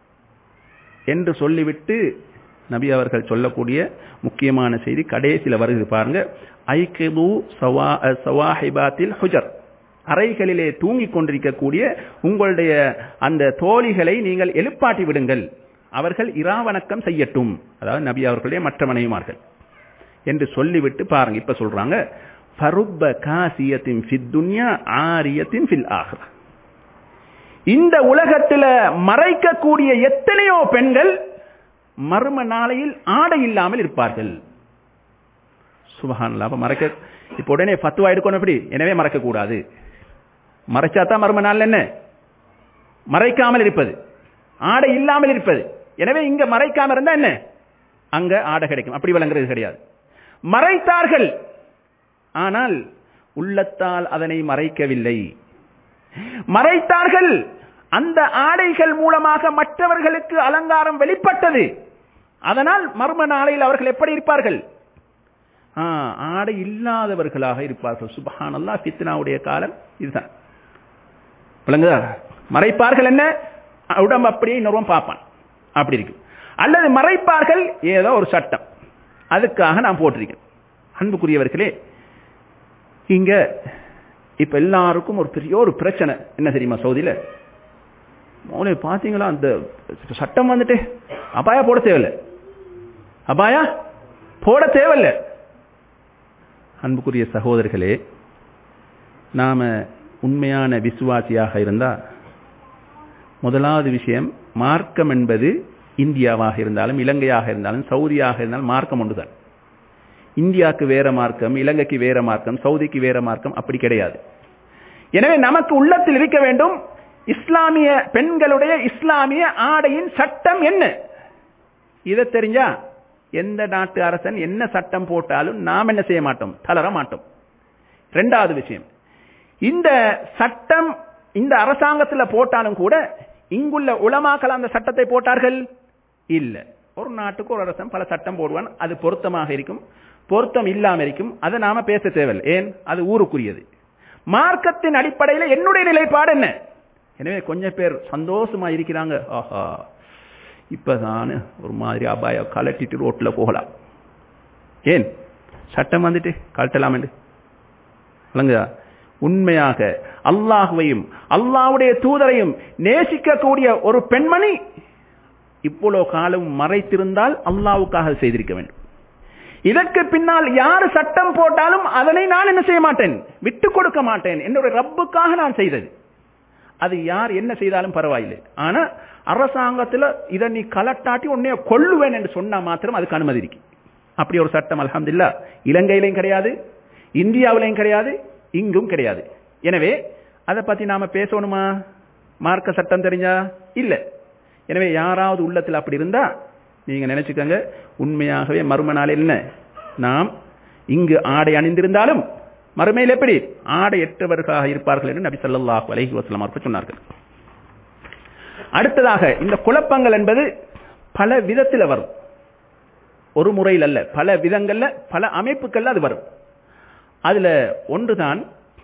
என்று சொல்லிவிட்டு நபி அவர்கள் சொல்லக்கூடிய முக்கியமான செய்தி கடைசியில் வருகிறது பாருங்க ஐக்கிபு சவாஹிபாத்தில் ஹுஜர் அறைகளிலே தூங்கிக் கொண்டிருக்கக்கூடிய உங்களுடைய அந்த தோழிகளை நீங்கள் எழுப்பாட்டி விடுங்கள் அவர்கள் இராவணக்கம் செய்யட்டும் அதாவது நபி அவர்களுடைய மற்ற மனைவிமார்கள் என்று சொல்லிவிட்டு பாருங்க இப்ப சொல்றாங்க ஃபருப்ப காசியத்தின் ஃபித் துன்யா ஆரியத்தின் ஃபில் ஆஹ்ரா இந்த உலகத்தில் மறைக்கக்கூடிய எத்தனையோ பெண்கள் மர்ம நாளையில் ஆடை இல்லாமல் இருப்பார்கள் சுபஹான் அப்ப மறைக்க இப்ப உடனே பத்துவா எடுக்கணும் எப்படி எனவே மறைக்க கூடாது மறைச்சாதான் மர்ம நாள் என்ன மறைக்காமல் இருப்பது ஆடை இல்லாமல் இருப்பது எனவே இங்க மறைக்காம இருந்தா என்ன அங்க ஆடை கிடைக்கும் அப்படி விளங்குறது கிடையாது மறைத்தார்கள் ஆனால் உள்ளத்தால் அதனை மறைக்கவில்லை மறைத்தார்கள் அந்த ஆடைகள் மூலமாக மற்றவர்களுக்கு அலங்காரம் வெளிப்பட்டது அதனால் மர்ம நாளையில் அவர்கள் எப்படி இருப்பார்கள் ஆடை இல்லாதவர்களாக இருப்பார்கள் சுபஹானல்லா ஃபித்னாவுடைய காலம் இதுதான் விளங்குதா மறைப்பார்கள் என்ன உடம்பு அப்படியே இன்னொருவன் பார்ப்பான் அப்படி இருக்கு அல்லது மறைப்பார்கள் ஏதோ ஒரு சட்டம் அதுக்காக நான் போட்டிருக்கேன் அன்புக்குரியவர்களே இங்க இப்ப எல்லாருக்கும் ஒரு பெரிய ஒரு பிரச்சனை என்ன தெரியுமா சவுதியில மௌலே பாத்தீங்களா அந்த சட்டம் வந்துட்டு அபாயா போட தேவையில்லை அபாயா போட தேவையில்லை அன்புக்குரிய சகோதரர்களே நாம உண்மையான விசுவாசியாக இருந்தா முதலாவது விஷயம் மார்க்கம் என்பது இந்தியாவாக இருந்தாலும் இலங்கையாக இருந்தாலும் சவுதியாக இருந்தாலும் மார்க்கம் ஒன்றுதான் இந்தியாவுக்கு வேற மார்க்கம் இலங்கைக்கு வேற மார்க்கம் சவுதிக்கு வேற மார்க்கம் அப்படி கிடையாது எனவே நமக்கு உள்ளத்தில் இருக்க வேண்டும் இஸ்லாமிய பெண்களுடைய இஸ்லாமிய ஆடையின் சட்டம் என்ன இதை தெரிஞ்சா எந்த நாட்டு அரசன் என்ன சட்டம் போட்டாலும் நாம் என்ன செய்ய மாட்டோம் தளர மாட்டோம் ரெண்டாவது விஷயம் இந்த சட்டம் இந்த அரசாங்கத்தில் போட்டாலும் கூட இங்குள்ள உளமாக்கல் அந்த சட்டத்தை போட்டார்கள் இல்ல ஒரு நாட்டுக்கு ஒரு அரசன் பல சட்டம் போடுவான் அது பொருத்தமாக இருக்கும் பொருத்தம் இல்லாம இருக்கும் அதை நாம பேச தேவையில்லை ஏன் அது ஊருக்குரியது மார்க்கத்தின் அடிப்படையில் என்னுடைய நிலைப்பாடு என்ன எனவே கொஞ்சம் பேர் சந்தோஷமா இருக்கிறாங்க ஆஹா இப்பதான் ஒரு மாதிரி அபாய கலட்டிட்டு ரோட்ல போகலாம் ஏன் சட்டம் வந்துட்டு கலட்டலாம் விளங்குதா உண்மையாக அல்லாஹுவையும் அல்லாவுடைய தூதரையும் நேசிக்கக்கூடிய ஒரு பெண்மணி இவ்வளவு காலம் மறைத்திருந்தால் அல்லாவுக்காக செய்திருக்க வேண்டும் இதற்கு பின்னால் யார் சட்டம் போட்டாலும் அதனை நான் என்ன செய்ய மாட்டேன் விட்டு கொடுக்க மாட்டேன் என்னுடைய ரப்புக்காக நான் செய்தது அது யார் என்ன செய்தாலும் பரவாயில்லை ஆனா அரசாங்கத்தில் இதை நீ கலட்டாட்டி உன்னைய கொள்ளுவேன் என்று சொன்னா மாத்திரம் அதுக்கு அனுமதி இருக்கு அப்படி ஒரு சட்டம் அலமதுல்லா இலங்கையிலையும் கிடையாது இந்தியாவிலையும் கிடையாது இங்கும் கிடையாது எனவே அதை பத்தி நாம பேசணுமா மார்க்க சட்டம் தெரிஞ்சா இல்ல எனவே யாராவது உள்ளத்தில் அப்படி இருந்தா நீங்க நினைச்சுக்கங்க உண்மையாகவே மறும நாள் என்ன நாம் இங்கு ஆடை அணிந்திருந்தாலும் மறுமையில் எப்படி ஆடை எட்டவர்களாக இருப்பார்கள் என்று நபி ஸல்லல்லாஹு அலைஹி வஸல்லம் அவர்கள் சொன்னார்கள் அடுத்ததாக இந்த குழப்பங்கள் என்பது பல விதத்தில் வரும் ஒரு முறையில் அல்ல பல விதங்கள்ல பல அமைப்புகள்ல அது வரும் அதுல ஒன்றுதான்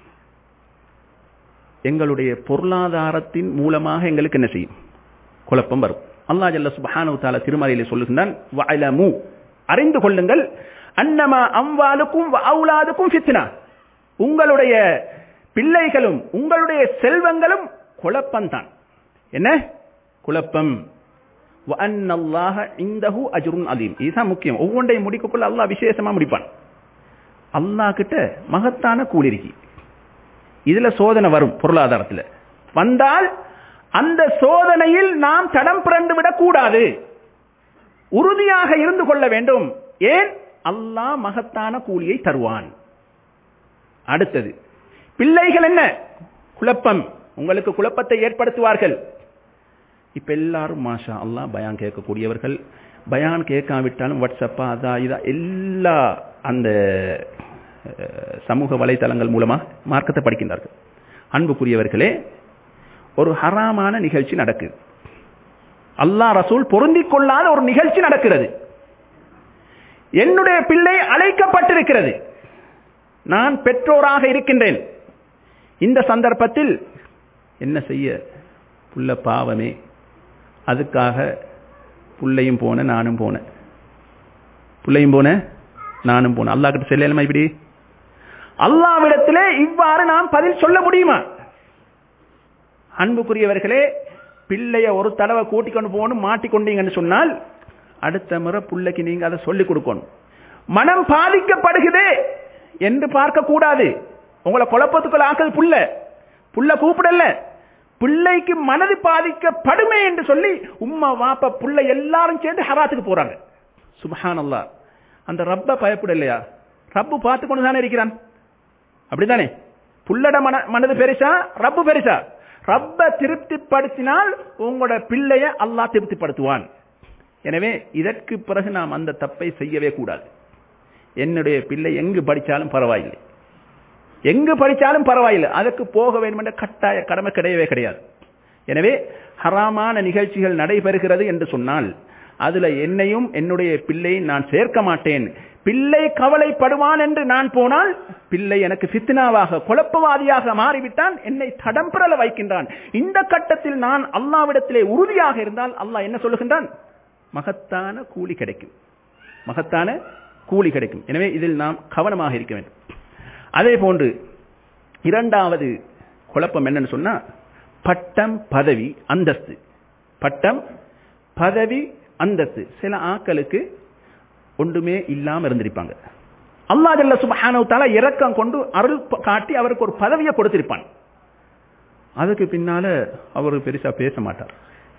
எங்களுடைய பொருளாதாரத்தின் மூலமாக எங்களுக்கு என்ன செய்யும் குழப்பம் வரும் அல்லா ஜல்ல சுபஹானு தால திருமறையிலே சொல்லுகின்றான் வஅலமு அறிந்து கொள்ளுங்கள் அன்னமா அம்வாலுக்கும் அவுலாதுக்கும் ஃபித்னா உங்களுடைய பிள்ளைகளும் உங்களுடைய செல்வங்களும் குழப்பம்தான் என்ன குழப்பம் வஅன்னல்லாஹ இந்தஹு அஜ்ருன் அலீம் இதுதான் முக்கியம் ஒவ்வொன்றையும் முடிக்கக்குள்ள அல்லாஹ் விசேஷமா முடிப்பான் அல்லாஹ் கிட்ட மகத்தான கூலி இருக்கு இதுல சோதனை வரும் பொருளாதாரத்தில் வந்தால் அந்த சோதனையில் நாம் தடம் பிறந்து விடக் கூடாது உறுதியாக இருந்து கொள்ள வேண்டும் ஏன் அல்லாஹ் மகத்தான கூலியை தருவான் அடுத்தது பிள்ளைகள் என்ன குழப்பம் உங்களுக்கு குழப்பத்தை ஏற்படுத்துவார்கள் இப்ப எல்லாரும் மாஷா அல்லாஹ் பயான் கேட்கக்கூடியவர்கள் பயான் கேட்காவிட்டாலும் வாட்ஸ்அப்பா அதா இதா எல்லா அந்த அஹ், சமூக வலைதளங்கள் மூலமாக மார்க்கத்தை படிக்கின்றார்கள் அன்புக்குரியவர்களே ஒரு ஹராமான நிகழ்ச்சி நடக்குது அல்லாஹ் ரசூல் பொருந்திக் கொள்ளாத ஒரு நிகழ்ச்சி நடக்கிறது என்னுடைய பிள்ளை அழைக்கப்பட்டிருக்கிறது நான் பெற்றோராக இருக்கின்றேன் இந்த சந்தர்ப்பத்தில் என்ன செய்ய புள்ள பாவமே அதுக்காக புள்ளையும் போன நானும் போனேன் புள்ளையும் போன நானும் போனேன் அல்லாஹ் கிட்ட செல்லலுமா இப்படி அல்லாவிடத்திலே இவ்வாறு நாம் பதில் சொல்ல முடியுமா அன்புக்குரியவர்களே பிள்ளைய ஒரு தடவை கூட்டிக் கொண்டு போகணும் மாட்டிக்கொண்டீங்கன்னு சொன்னால் அடுத்த முறை பிள்ளைக்கு நீங்க அதை சொல்லிக் கொடுக்கணும் மனம் பாதிக்கப்படுகுதே என்று பார்க்க கூடாது உங்களை குழப்பத்துக்குள்ள ஆக்குது புள்ள புள்ள கூப்பிடல பிள்ளைக்கு மனது பாதிக்கப்படுமே என்று சொல்லி உம்மா வாப்பா புள்ள எல்லாரும் சேர்ந்து ஹராத்துக்கு போறாங்க சுபஹானல்லாஹ் அந்த ரப்ப பயப்படலையா ரப்பு பார்த்து கொண்டு தானே இருக்கிறான் அப்படித்தானே புள்ளட மன மனது பெருசா ரப்பு பெருசா ரப்ப திருப்திப்படுத்தினால் உங்களோட பிள்ளைய அல்லாஹ் திருப்திப்படுத்துவான் எனவே இதற்கு பிறகு நாம் அந்த தப்பை செய்யவே கூடாது என்னுடைய பிள்ளை எங்கு படிச்சாலும் பரவாயில்லை எங்கு படிச்சாலும் பரவாயில்லை அதற்கு போக வேண்டும் என்ற கட்டாய கடமை கிடையவே கிடையாது எனவே ஹராமான நிகழ்ச்சிகள் நடைபெறுகிறது என்று சொன்னால் அதுல என்னையும் என்னுடைய பிள்ளையை நான் சேர்க்க மாட்டேன் பிள்ளை கவலைப்படுவான் என்று நான் போனால் பிள்ளை எனக்கு ஃபித்னாவாக குழப்பவாதியாக மாறிவிட்டான் என்னை தடம்புரல வைக்கின்றான் இந்த கட்டத்தில் நான் அல்லாவிடத்திலே உறுதியாக இருந்தால் அல்லாஹ் என்ன சொல்லுகின்றான் மகத்தான கூலி கிடைக்கும் மகத்தான கூலி கிடைக்கும் எனவே இதில் நாம் கவனமாக இருக்க வேண்டும் அதே போன்று இரண்டாவது குழப்பம் என்னன்னு சொன்னா பட்டம் பதவி அந்தஸ்து பட்டம் பதவி அந்தஸ்து சில ஆக்களுக்கு ஒன்றுமே இல்லாம இருந்திருப்பாங்க அல்லாஹ் ஜல்ல சுப்ஹானஹு தஆலா இரக்கம் கொண்டு அருள் ப- காட்டி அவருக்கு ஒரு பதவியை கொடுத்திருப்பான் அதுக்கு பின்னால அவர் பெருசா பேச மாட்டார்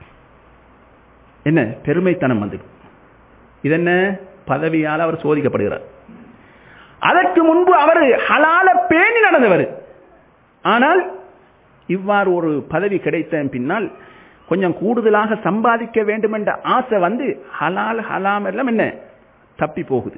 என்ன பெருமைத்தனம் வந்து இதென்ன பதவியால் அவர் சோதிக்கப்படுகிறார் அதற்கு முன்பு அவர் ஹலால பேணி நடந்தவர் ஆனால் இவ்வாறு ஒரு பதவி கிடைத்த பின்னால் கொஞ்சம் கூடுதலாக சம்பாதிக்க வேண்டும் என்ற ஆசை வந்து ஹலால் ஹலாம் எல்லாம் என்ன தப்பி போகுது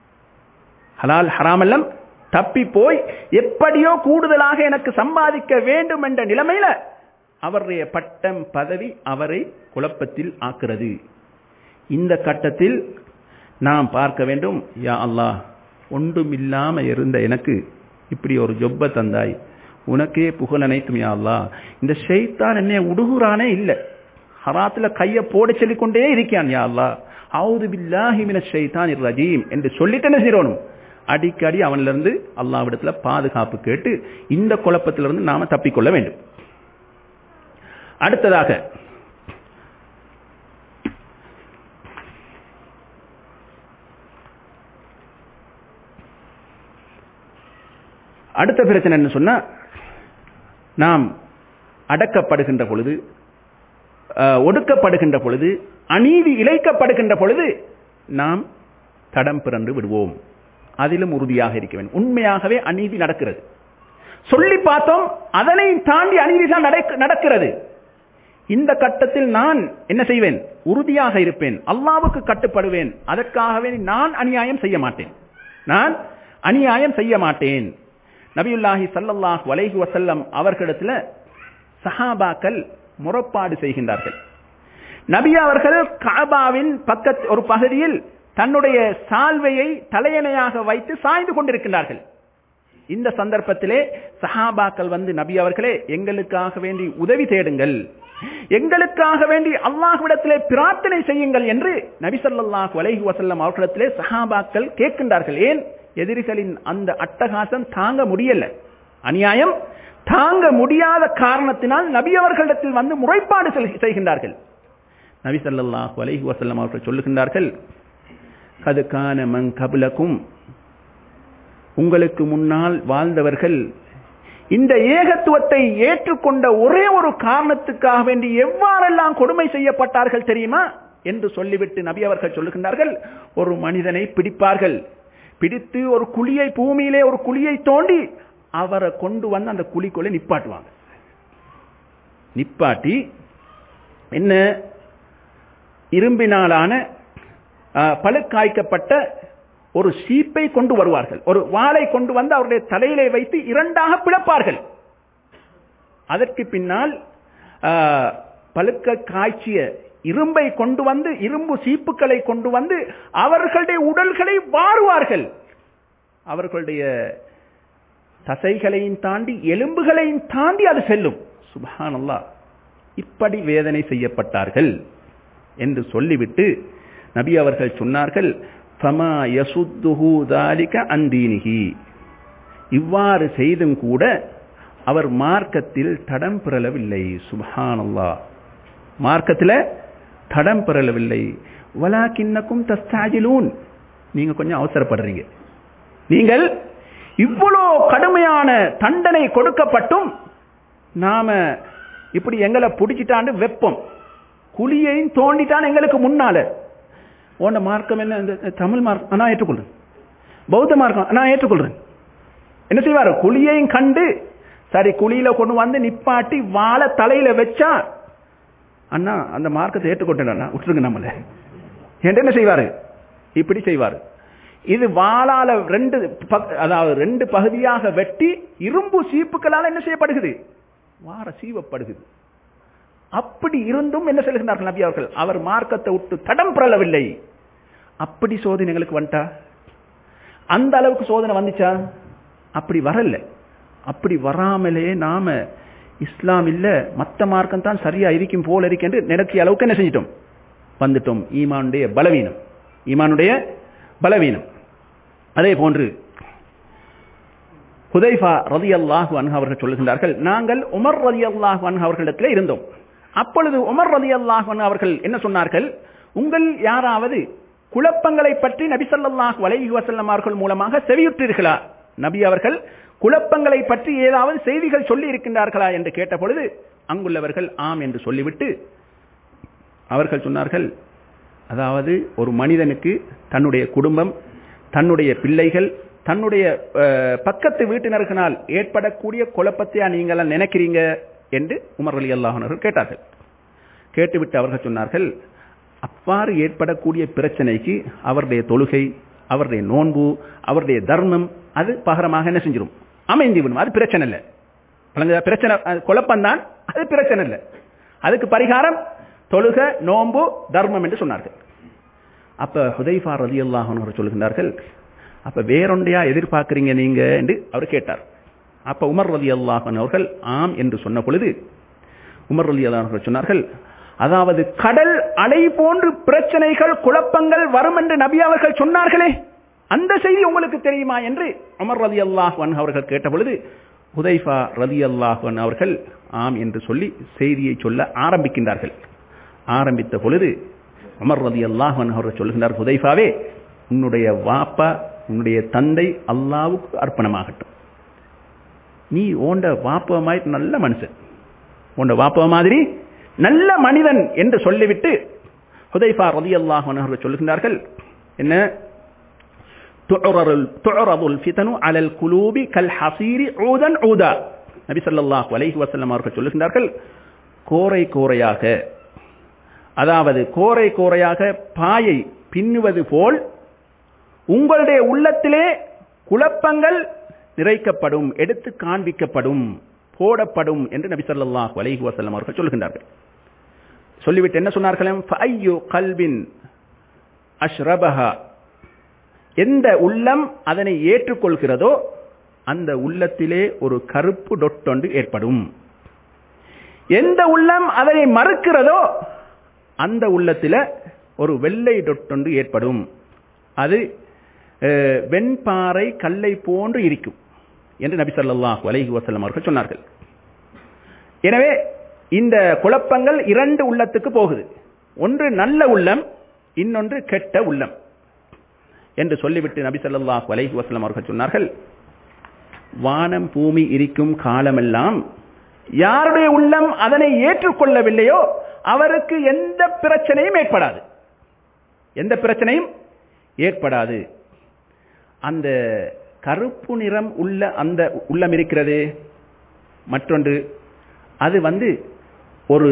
ஹலால் ஹராம் எல்லாம் தப்பி போய் எப்படியோ கூடுதலாக எனக்கு சம்பாதிக்க வேண்டும் என்ற நிலைமையில அவருடைய பட்டம் பதவி அவரை குழப்பத்தில் ஆக்குறது இந்த கட்டத்தில் நாம் பார்க்க வேண்டும் யா அல்லாஹ் ஒன்றுமில்லாம இருந்த எனக்கு இப்படி ஒரு ஜொப்ப தந்தாய் உனக்கே புகழ் அனைத்தும் யா அல்லாஹ் இந்த ஷைத்தான் என்னை உடுகுறானே இல்லை ஹராத்துல கைய போட சொல்லிக் கொண்டே இருக்கான் யா அல்லாஹ் அவுது பில்லாஹி மினஷ் ஷைத்தானிர் ரஜீம் என்று சொல்லிட்டு என்ன செய்யணும் அடிக்கடி அவன்ல இருந்து அல்லாவிடத்துல பாதுகாப்பு கேட்டு இந்த குழப்பத்திலிருந்து நாம தப்பிக்கொள்ள வேண்டும் அடுத்ததாக அடுத்த பிரச்சனை என்ன சொன்னா நாம் அடக்கப்படுகின்ற பொழுது அஹ், ஒடுக்கப்படுகின்ற பொழுது அநீதி இழைக்கப்படுகின்ற பொழுது நாம் தடம் பிறந்து விடுவோம் அதிலும் உறுதியாக இருக்க வேண்டும் உண்மையாகவே அநீதி நடக்கிறது சொல்லி பார்த்தோம் அதனை தாண்டி அநீதி தான் நடக்க- நடக்கிறது இந்த கட்டத்தில் நான் என்ன செய்வேன் உறுதியாக இருப்பேன் அல்லாவுக்கு கட்டுப்படுவேன் அதற்காகவே நான் அநியாயம் செய்ய மாட்டேன் நான் அநியாயம் செய்ய மாட்டேன் நபியுல்லாஹி ஸல்லல்லாஹு அலைஹி வஸல்லம் அவர்களிடத்துல சஹாபாக்கள் முறப்பாடு செய்கின்றார்கள் நபி அவர்கள் காபாவின் பக்கத் ஒரு பகுதியில் தன்னுடைய சால்வையை தலையணையாக வைத்து சாய்ந்து கொண்டிருக்கிறார்கள் இந்த சந்தர்ப்பத்திலே சஹாபாக்கள் வந்து நபி அவர்களே எங்களுக்காக வேண்டி உதவி தேடுங்கள் எங்களுக்காக வேண்டி அல்லாஹ்விடத்திலே பிரார்த்தனை செய்யுங்கள் என்று நபி ஸல்லல்லாஹு அலைஹி வஸல்லம் அவர்களிடத்திலே சஹாபாக்கள் கேட்கின்றார்கள் ஏன் எதிரிகளின் அந்த அட்டகாசம் தாங்க முடியல அநியாயம் தாங்க முடியாத காரணத்தினால் நபி அவர்களிடத்தில் வந்து முறைப்பாடு செல்- செய்கின்றார்கள் நபி ஸல்லல்லாஹு அலைஹி வஸல்லம் அவர்கள் சொல்லுகின்றார்கள் கது கான மன் கபலக்கும் உங்களுக்கு முன்னால் வாழ்ந்தவர்கள் இந்த ஏகத்துவத்தை ஏற்றுக்கொண்ட ஒரே ஒரு காரணத்துக்காக வேண்டி எவ்வாறெல்லாம் கொடுமை செய்யப்பட்டார்கள் தெரியுமா என்று சொல்லிவிட்டு நபி அவர்கள் சொல்லுகின்றார்கள் ஒரு மனிதனை பிடிப்பார்கள் பிடித்து ஒரு குழியை பூமியிலே ஒரு குழியை தோண்டி அவரை கொண்டு வந்து அந்த குழிக்குள்ளே நிப்பாட்டுவாங்க நிப்பாட்டி என்ன இரும்பினாலான ஆ, பழுக்காய்க்கப்பட்ட ஒரு சீப்பை கொண்டு வருவார்கள் ஒரு வாளை கொண்டு வந்து அவருடைய தலையிலே வைத்து இரண்டாக பிளப்பார்கள் அதற்கு பின்னால் ஆஹ், பழுக்க காய்ச்சிய இரும்பை கொண்டு வந்து இரும்பு சீப்புகளை கொண்டு வந்து அவர்களுடைய உடல்களை வாருவார்கள் அவர்களுடைய தசைகளையும் தாண்டி எலும்புகளையும் தாண்டி அது செல்லும் சுபஹானல்லாஹ் இப்படி வேதனை செய்யப்பட்டார்கள் என்று சொல்லிவிட்டு நபி அவர்கள் சொன்னார்கள் ஃபமா யசுத்துஹு தாலிக அந்தீனிகி இவ்வாறு செய்தும் கூட அவர் மார்க்கத்தில் தடம் பெறவில்லை சுபஹானல்லாஹ் மார்க்கத்தில் தடம் பெறவில்லை வலாக்கின்னக்கும் தஸ்தாஜிலூன் நீங்க கொஞ்சம் அவசரப்படுறீங்க நீங்கள் இவ்வளோ கடுமையான தண்டனை கொடுக்கப்பட்டும் நாம இப்படி எங்களை பிடிச்சிட்டாண்டு வெப்பம் குழியையும் தோண்டிட்டான் எங்களுக்கு முன்னால உன்ன மார்க்கம் என்ன இந்த தமிழ் மார்க்கம் நான் ஏற்றுக்கொள்றேன் பௌத்த மார்க்கம் நான் ஏற்றுக்கொள்றேன் என்ன செய்வார் குழியையும் கண்டு சரி குழியில கொண்டு வந்து நிப்பாட்டி வாழை தலையில வச்சா அண்ணா அந்த மார்க்கத்தை ஏற்றுக்கொண்டேன் விட்டுருங்க நம்மள என்று என்ன செய்வாரு இப்படி செய்வாரு இது வாளால ரெண்டு பக்- அதாவது ரெண்டு பகுதியாக வெட்டி இரும்பு சீப்புகளால் என்ன செய்யப்படுகிறது வார சீவப்படுகிறது அப்படி இருந்தும் என்ன சொல்லுகிறார்கள் நபி அவர்கள் அவர் மார்க்கத்தை விட்டு தடம் பெறவில்லை அப்படி சோதனைகளுக்கு வந்துட்டா அந்த அளவுக்கு சோதனை வந்துச்சா அப்படி வரல அப்படி வராமலே நாம இஸ்லாம் இல்ல மத்த மார்க்கம் தான் சரியா இருக்கும் போல இருக்கு என்று நினைக்கிய அளவுக்கு என்ன செஞ்சிட்டோம் வந்துட்டோம் ஈமானுடைய பலவீனம் ஈமானுடைய பலவீனம் அதே போன்று ஹுதைஃபா ரதி அல்லாஹு அன்ஹு அவர்கள் சொல்லுகின்றார்கள் நாங்கள் உமர் ரதி அல்லாஹு அன்ஹு அவர்களிடத்தில் இருந்தோம் அப்பொழுது உமர் ரதி அல்லாஹு அன்ஹு அவர்கள் என்ன சொன்னார்கள் உங்கள் யாராவது குழப்பங்களை பற்றி நபி ஸல்லல்லாஹு அலைஹி வஸல்லம் அவர்கள் மூலமாக செவியுற்றீர்களா நபி அவர்கள் குழப்பங்களை பற்றி ஏதாவது செய்திகள் சொல்லி இருக்கின்றார்களா என்று கேட்ட பொழுது அங்குள்ளவர்கள் ஆம் என்று சொல்லிவிட்டு அவர்கள் சொன்னார்கள் அதாவது ஒரு மனிதனுக்கு தன்னுடைய குடும்பம் தன்னுடைய பிள்ளைகள் தன்னுடைய அஹ், பக்கத்து வீட்டினர்களால் ஏற்படக்கூடிய குழப்பத்தையா நீங்கள் நினைக்கிறீங்க என்று உமர் அலி அல்லாஹர்கள் கேட்டார்கள் கேட்டுவிட்டு அவர்கள் சொன்னார்கள் அவ்வாறு ஏற்படக்கூடிய பிரச்சனைக்கு அவருடைய தொழுகை அவருடைய நோன்பு அவருடைய தர்மம் அது பகரமாக என்ன செஞ்சிடும் அமைந்து விடும் அது பிரச்சனை இல்லை விளங்குதா? பிரச்சனை அது குழப்பம்தான் அது பிரச்சனை இல்லை அதுக்கு பரிகாரம் தொழுக நோன்பு தர்மம் என்று சொன்னார்கள் அப்ப ஹுதைஃபா ரதி அல்லாஹன் சொல்லுகின்றார்கள் அப்ப வேறொண்டையா எதிர்பார்க்கிறீங்க நீங்க என்று அவர் கேட்டார் அப்ப உமர் ரதி அல்லாஹன் அவர்கள் ஆம் என்று சொன்ன பொழுது உமர் ரலி அவர்கள் சொன்னார்கள் அதாவது கடல் அலை போன்று பிரச்சனைகள் குழப்பங்கள் வரும் என்று நபி அவர்கள் சொன்னார்களே அந்த செய்தி உங்களுக்கு தெரியுமா என்று உமர் ரலி அல்லாஹன் அவர்கள் கேட்ட பொழுது ஹுதைஃபா ரலி அல்லாஹன் அவர்கள் ஆம் என்று சொல்லி செய்தியை சொல்ல ஆரம்பிக்கின்றார்கள் ஆரம்பித்த பொழுது உமர் ரதி அல்லாஹன் அவர்கள் சொல்கின்றார் ஹுதைஃபாவே உன்னுடைய வாப்பா உன்னுடைய தந்தை அல்லாவுக்கு அர்ப்பணமாகட்டும் நீ ஓண்ட வாப்ப மாதிரி நல்ல மனுஷன் உண்ட வாப்ப மாதிரி நல்ல மனிதன் என்று சொல்லிவிட்டு ஹுதைஃபா ரதி அல்லாஹன் அவர்கள் சொல்லுகின்றார்கள் என்ன துஅரல் துஅரதுல் ஃபிதனு அலல் குலூபி கல் ஹசீரி ஊதன் ஊதா நபி ஸல்லல்லாஹு அலைஹி வஸல்லம் அவர்கள் சொல்லுகின்றார்கள் கோரை கோரையாக அதாவது கோரை கோரையாக பாயை பின்னுவது போல் உங்களுடைய உள்ளத்திலே குழப்பங்கள் நிறைக்கப்படும் எடுத்து காண்பிக்கப்படும் போடப்படும் என்று நபி ஸல்லல்லாஹு அலைஹி வஸல்லம் அவர்கள் சொல்கின்றார்கள் சொல்லிவிட்டு என்ன சொன்னார்கள் ஃபஅய்யு கல்பின் அஷ்ரபஹா எந்த உள்ளம் அதனை ஏற்றுக்கொள்கிறதோ அந்த உள்ளத்திலே ஒரு கருப்பு டொட்டொண்டு ஏற்படும் எந்த உள்ளம் அதனை மறுக்கிறதோ அந்த உள்ளத்தில் ஒரு வெள்ளை டொட்டொண்டு ஏற்படும் அது அஹ், வெண்பாறை கல்லை போன்று இருக்கும் என்று நபி ஸல்லல்லாஹு அலைஹி வஸல்லம் அவர்கள் சொன்னார்கள் எனவே இந்த குழப்பங்கள் இரண்டு உள்ளத்துக்கு போகுது ஒன்று நல்ல உள்ளம் இன்னொன்று கெட்ட உள்ளம் என்று சொல்லிவிட்டு நபி ஸல்லல்லாஹு அலைஹி வஸல்லம் அவர்கள் சொன்னார்கள் வானம் பூமி இருக்கும் காலமெல்லாம் யாருடைய உள்ளம் அதனை ஏற்றுக்கொள்ளவில்லையோ அவருக்கு எந்த பிரச்சனையும் ஏற்படாது எந்த பிரச்சனையும் ஏற்படாது அந்த கருப்பு நிறம் உள்ள அந்த உள்ளம் இருக்கிறது மற்றொன்று அது வந்து ஒரு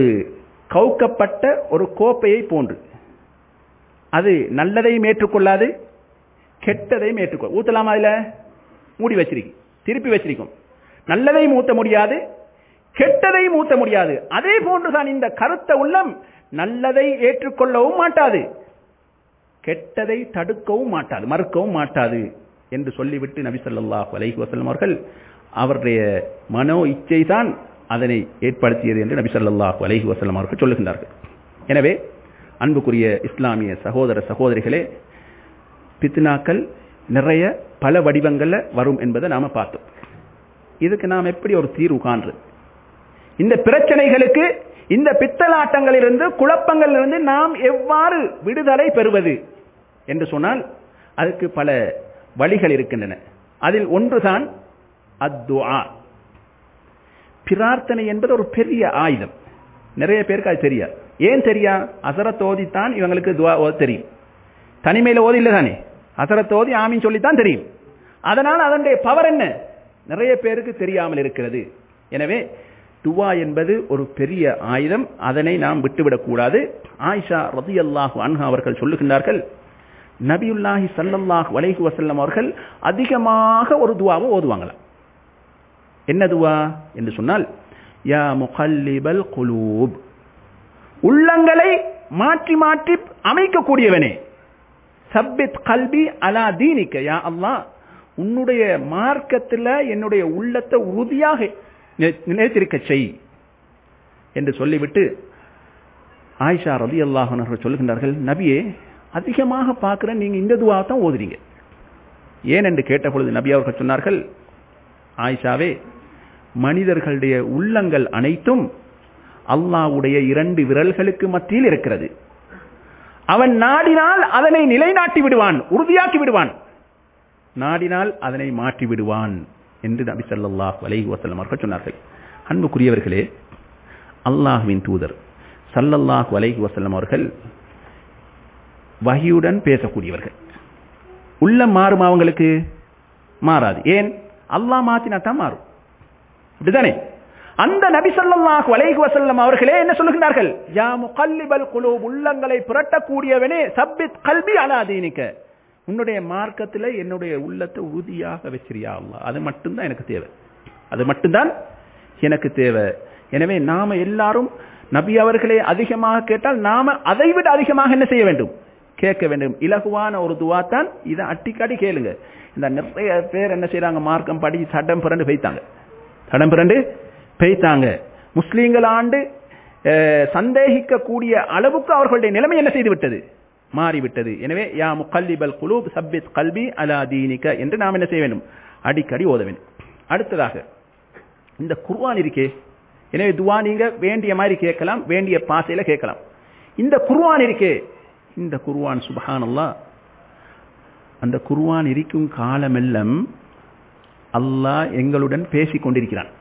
கவுக்கப்பட்ட ஒரு கோப்பையை போன்று அது நல்லதையும் ஏற்றுக்கொள்ளாது கெட்டதையும் ஏற்றுக்கொள் ஊத்தலாமா அதுல மூடி வச்சிருக்கு திருப்பி வச்சிருக்கும் நல்லதையும் ஊத்த முடியாது கெட்டதையும் ஊத்த முடியாது அதே போன்றுதான் இந்த கருத்த உள்ளம் நல்லதை ஏற்றுக்கொள்ளவும் மாட்டாது கெட்டதை தடுக்கவும் மாட்டாது மறுக்கவும் மாட்டாது என்று சொல்லிவிட்டு நபி ஸல்லல்லாஹு அலைஹி வஸல்லம் அவர்கள் அவருடைய மனோ இச்சை தான் அதனை ஏற்படுத்தியது என்று நபி ஸல்லல்லாஹு அலைஹி வஸல்லம் அவர்கள் சொல்லுகின்றார்கள் எனவே அன்புக்குரிய இஸ்லாமிய சகோதர சகோதரிகளே பித்னாக்கள் நிறைய பல வடிவங்கள்ல வரும் என்பதை நாம பார்த்தோம் இதுக்கு நாம் எப்படி ஒரு தீர்வு காண்றது இந்த பிரச்சனைகளுக்கு இந்த பித்தலாட்டங்களிலிருந்து குழப்பங்களிலிருந்து நாம் எவ்வாறு விடுதலை பெறுவது என்று சொன்னால் அதுக்கு பல வழிகள் இருக்கின்றன அதில் ஒன்றுதான் அத்துஆ பிரார்த்தனை என்பது ஒரு பெரிய ஆயுதம் நிறைய பேருக்கு அது தெரியாது ஏன் தெரியா அசரத் ஓதித்தான் இவங்களுக்கு துவா ஓத தெரியும் தனிமையில் ஓதி இல்லை தானே அசரத் ஓதி ஆமின்னு சொல்லித்தான் தெரியும் அதனால் அதனுடைய பவர் என்ன நிறைய பேருக்கு தெரியாமல் இருக்கிறது எனவே துவா என்பது ஒரு பெரிய ஆயுதம் அதனை நாம் விட்டுவிடக்கூடாது ஆயிஷா ரதியல்லாஹு அன்ஹா அவர்கள் சொல்லுகின்றார்கள் நபியுல்லாஹி ஸல்லல்லாஹு அலைஹி வஸல்லம் அவர்கள் அதிகமாக ஒரு துவாவை ஓதுவாங்களாம் என்ன துவா என்று சொன்னால் யா முகல்லிபல் குலூப் உள்ளங்களை மாற்றி மாற்றி அமைக்கக்கூடியவனே சப்பித் கல்பி அலா தீனிக்க யா அல்லாஹ் உன்னுடைய மார்க்கத்தில் என்னுடைய உள்ளத்தை உறுதியாக நினைத்திருக்க செய் என்று சொல்லிவிட்டு ஆயிஷா ரதி அல்லாஹர்கள் சொல்லுகின்றார்கள் நபியே அதிகமாக பார்க்கிற நீங்க இந்த துவாவை தான் ஓதுறீங்க ஏன் என்று கேட்ட பொழுது நபி அவர்கள் சொன்னார்கள் ஆயிஷாவே மனிதர்களுடைய உள்ளங்கள் அனைத்தும் அல்லாவுடைய இரண்டு விரல்களுக்கு மத்தியில் இருக்கிறது அவன் நாடினால் அதனை நிலைநாட்டி விடுவான் உறுதியாக்கி விடுவான் நாடினால் அதனை மாற்றி விடுவான் என்று நபி ஸல்லல்லாஹு அலைஹி வஸல்லம் அவர்கள் சொன்னார்கள் அன்புக்குரியவர்களே அல்லாஹ்வின் தூதர் ஸல்லல்லாஹு அலைஹி வஸல்லம் அவர்கள் வஹியுடன் பேசக்கூடியவர்கள் உள்ளம் மாறுமா அவங்களுக்கு மாறாது ஏன் அல்லாஹ் மாத்தினா தான் மாறும் அப்படிதானே அந்த நபி ஸல்லல்லாஹு அலைஹி வஸல்லம் அவர்களே என்ன சொல்லுகிறார்கள் யா முகல்லிபல் குலூப் உள்ளங்களை புரட்டக்கூடியவனே சப்பித் கல்வி அலா தீனிக்க உன்னுடைய மார்க்கத்தில் என்னுடைய உள்ளத்தை உறுதியாக வச்சிரியா அல்லாஹ் அது மட்டும்தான் எனக்கு தேவை அது மட்டும்தான் எனக்கு தேவை எனவே நாம எல்லாரும் நபி அவர்களே அதிகமாக கேட்டால் நாம அதை விட அதிகமாக என்ன செய்ய வேண்டும் கேட்க வேண்டும் இலகுவான ஒரு துவா தான் இதை அட்டிக்காடி கேளுங்க இந்த நிறைய பேர் என்ன செய்யறாங்க மார்க்கம் படி சட்டம் பிறண்டு பெய்த்தாங்க சட்டம் பிறண்டு பெய்த்தாங்க முஸ்லீம்கள் ஆண்டு சந்தேகிக்கக்கூடிய அளவுக்கு அவர்களுடைய நிலைமை என்ன செய்து விட்டது மாறிவிட்டது எனவே யா முகல்லிபல் குலூப் சப்பித் கல்வி அலா தீனிக என்று நாம் என்ன செய்ய வேண்டும் அடிக்கடி ஓத வேண்டும் அடுத்ததாக இந்த குர்வான் இருக்கே எனவே துவா நீங்க வேண்டிய மாதிரி கேட்கலாம் வேண்டிய பாசையில கேட்கலாம் இந்த குர்வான் இருக்கே இந்த குர்வான் சுபஹானல்லா அந்த குர்வான் இருக்கும் காலமெல்லாம் அல்லாஹ் எங்களுடன் பேசிக் கொண்டிருக்கிறான்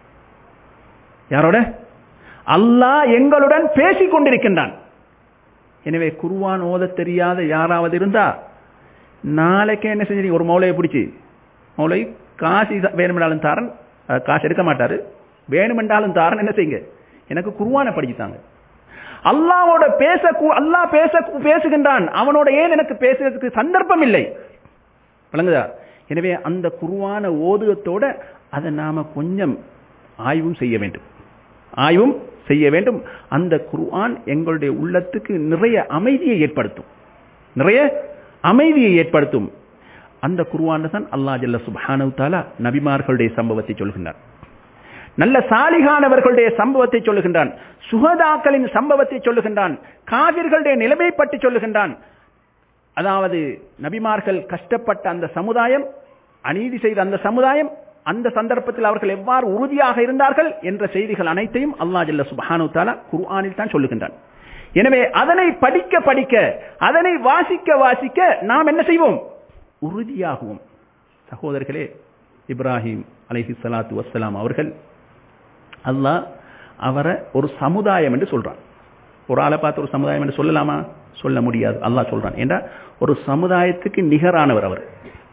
யாரோட அல்லாஹ் எங்களுடன் பேசிக் கொண்டிருக்கின்றான் எனவே குருவான் ஓத தெரியாத யாராவது இருந்தா நாளைக்கே என்ன செஞ்சீங்க ஒரு மௌலையை பிடிச்சி மௌலை காசு வேணுமென்றாலும் தாரன் காசு எடுக்க மாட்டாரு வேணுமென்றாலும் தாரன் என்ன செய்யுங்க எனக்கு குருவானை படிச்சுத்தாங்க அல்லாவோட பேச அல்லாஹ் பேச பேசுகின்றான் அவனோட ஏன் எனக்கு பேசுறதுக்கு சந்தர்ப்பம் இல்லை விளங்குதா எனவே அந்த குருவான ஓதுகத்தோட அதை நாம கொஞ்சம் ஆய்வும் செய்ய வேண்டும் ஆய்வும் செய்ய வேண்டும் அந்த குர்ஆன் எங்களுடைய உள்ளத்துக்கு நிறைய அமைதியை ஏற்படுத்தும் நிறைய அமைதியை ஏற்படுத்தும் அந்த குர்ஆன் தான் அல்லா ஜல்ல சுபானு தாலா நபிமார்களுடைய சம்பவத்தை சொல்கின்றார் நல்ல சாலிகானவர்களுடைய சம்பவத்தை சொல்லுகின்றான் சுகதாக்களின் சம்பவத்தை சொல்லுகின்றான் காவிர்களுடைய நிலைமை பற்றி சொல்லுகின்றான் அதாவது நபிமார்கள் கஷ்டப்பட்ட அந்த சமுதாயம் அநீதி செய்த அந்த சமுதாயம் அந்த சந்தர்ப்பத்தில் அவர்கள் எவ்வாறு உறுதியாக இருந்தார்கள் என்ற செய்திகள் அனைத்தையும் அல்லா ஜல்ல சுபஹானு தாலா குர்ஆனில் தான் சொல்லுகின்றான் எனவே அதனை படிக்க படிக்க அதனை வாசிக்க வாசிக்க நாம் என்ன செய்வோம் உறுதியாகுவோம் சகோதரர்களே இப்ராஹிம் அலைஹி சலாத்து வசலாம் அவர்கள் அல்லாஹ் அவரை ஒரு சமுதாயம் என்று சொல்றான் ஒரு ஆளை பார்த்து ஒரு சமுதாயம் என்று சொல்லலாமா சொல்ல முடியாது அல்லாஹ் சொல்றான் ஏன்னா ஒரு சமுதாயத்துக்கு நிகரானவர் அவர்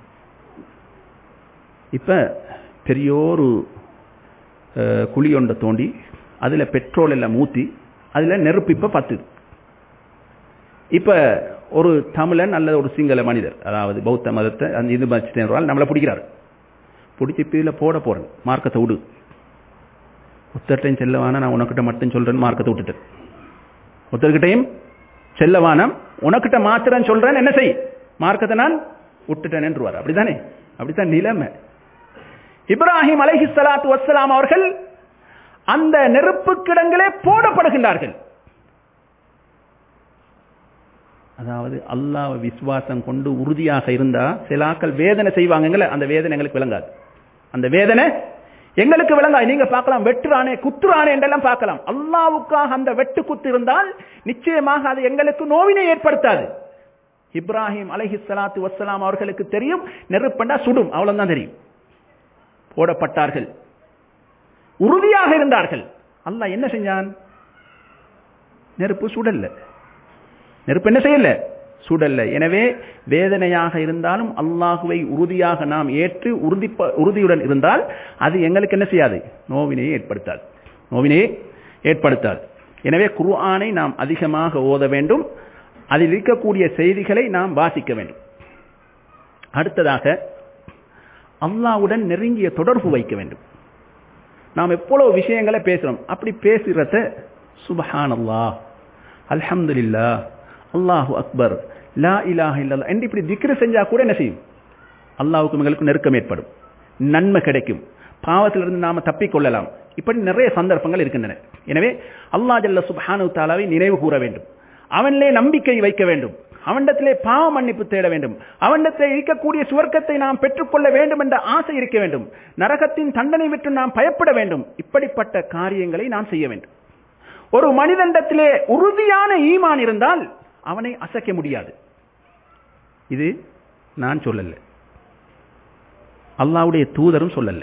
இப்ப பெரியோரு குழி ஒன்றை தோண்டி அதில் பெட்ரோல் எல்லாம் ஊற்றி அதில் நெருப்பு இப்போ பத்துது இப்போ ஒரு தமிழன் அல்லது ஒரு சிங்கள மனிதர் அதாவது பௌத்த மதத்தை அந்த இது மதிச்சுட்டு நம்மளை பிடிக்கிறார் பிடிச்சி இதில் போட போறேன் மார்க்கத்தை விடு ஒருத்தர்கிட்டையும் செல்லவானா நான் உனக்கிட்ட மட்டும் சொல்றேன் மார்க்கத்தை விட்டுட்டேன் ஒருத்தர்கிட்டையும் செல்லவானம் உனக்கிட்ட மாத்திரம் சொல்றேன் என்ன செய் மார்க்கத்தை நான் விட்டுட்டேன் என்றுவார் அப்படித்தானே அப்படித்தான் நிலைமை இப்ராஹிம் அலைஹி ஸலாத்து வஸ்ஸலாம் அவர்கள் அந்த நெருப்பு கிடங்களே போடப்படுகின்றார்கள் அதாவது அல்லாஹ் விசுவாசம் கொண்டு உறுதியாக இருந்தா சிலாக்கள் வேதனை செய்வாங்கங்கள அந்த வேதனை எங்களுக்கு விளங்காது அந்த வேதனை எங்களுக்கு விளங்காது நீங்க பார்க்கலாம் வெட்டுறானே குத்துறானே என்றெல்லாம் பார்க்கலாம் அல்லாவுக்காக அந்த வெட்டு குத்து இருந்தால் நிச்சயமாக அது எங்களுக்கு நோவினை ஏற்படுத்தாது இப்ராஹிம் அலைஹி ஸலாத்து வஸ்ஸலாம் அவர்களுக்கு தெரியும் நெருப்பண்டா சுடும் அவ்வளவுதான் தெரியும் போடப்பட்டார்கள் உறுதியாக இருந்தார்கள் அல்லாஹ் என்ன செஞ்சான் நெருப்பு சுடல்ல நெருப்பு என்ன செய்யல சுடல்ல எனவே வேதனையாக இருந்தாலும் அல்லாஹுவை உறுதியாக நாம் ஏற்று உறுதி உறுதியுடன் இருந்தால் அது எங்களுக்கு என்ன செய்யாது நோவினையை ஏற்படுத்தாது நோவினையை ஏற்படுத்தாது எனவே குர்ஆனை நாம் அதிகமாக ஓத வேண்டும் அதில் இருக்கக்கூடிய செய்திகளை நாம் வாசிக்க வேண்டும் அடுத்ததாக அல்லாவுடன் நெருங்கிய தொடர்பு வைக்க வேண்டும் நாம் எவ்வளவு விஷயங்களை பேசுறோம் அப்படி பேசுறத சுபஹான் அல்லாஹ் அல்ஹம்துலில்லா அல்லாஹு அக்பர் லா இலாஹ இல்லல்லா என்று இப்படி திக்ரு செஞ்சா கூட என்ன செய்யும் அல்லாவுக்கும் எங்களுக்கு நெருக்கம் ஏற்படும் நன்மை கிடைக்கும் பாவத்திலிருந்து நாம தப்பிக்கொள்ளலாம் இப்படி நிறைய சந்தர்ப்பங்கள் இருக்கின்றன எனவே அல்லா ஜல்ல சுபஹானு தாலாவை நினைவு கூற வேண்டும் அவனிலே நம்பிக்கை வைக்க வேண்டும் அவனிடத்திலே பாவ மன்னிப்பு தேட வேண்டும் அவனிடத்தில் இருக்கக்கூடிய சுவர்க்கத்தை நாம் பெற்றுக்கொள்ள வேண்டும் என்ற ஆசை இருக்க வேண்டும் நரகத்தின் தண்டனை விட்டு நாம் பயப்பட வேண்டும் இப்படிப்பட்ட காரியங்களை நாம் செய்ய வேண்டும் ஒரு மனிதனிடத்திலே உறுதியான ஈமான் இருந்தால் அவனை அசைக்க முடியாது இது நான் சொல்லல அல்லாவுடைய தூதரும் சொல்லல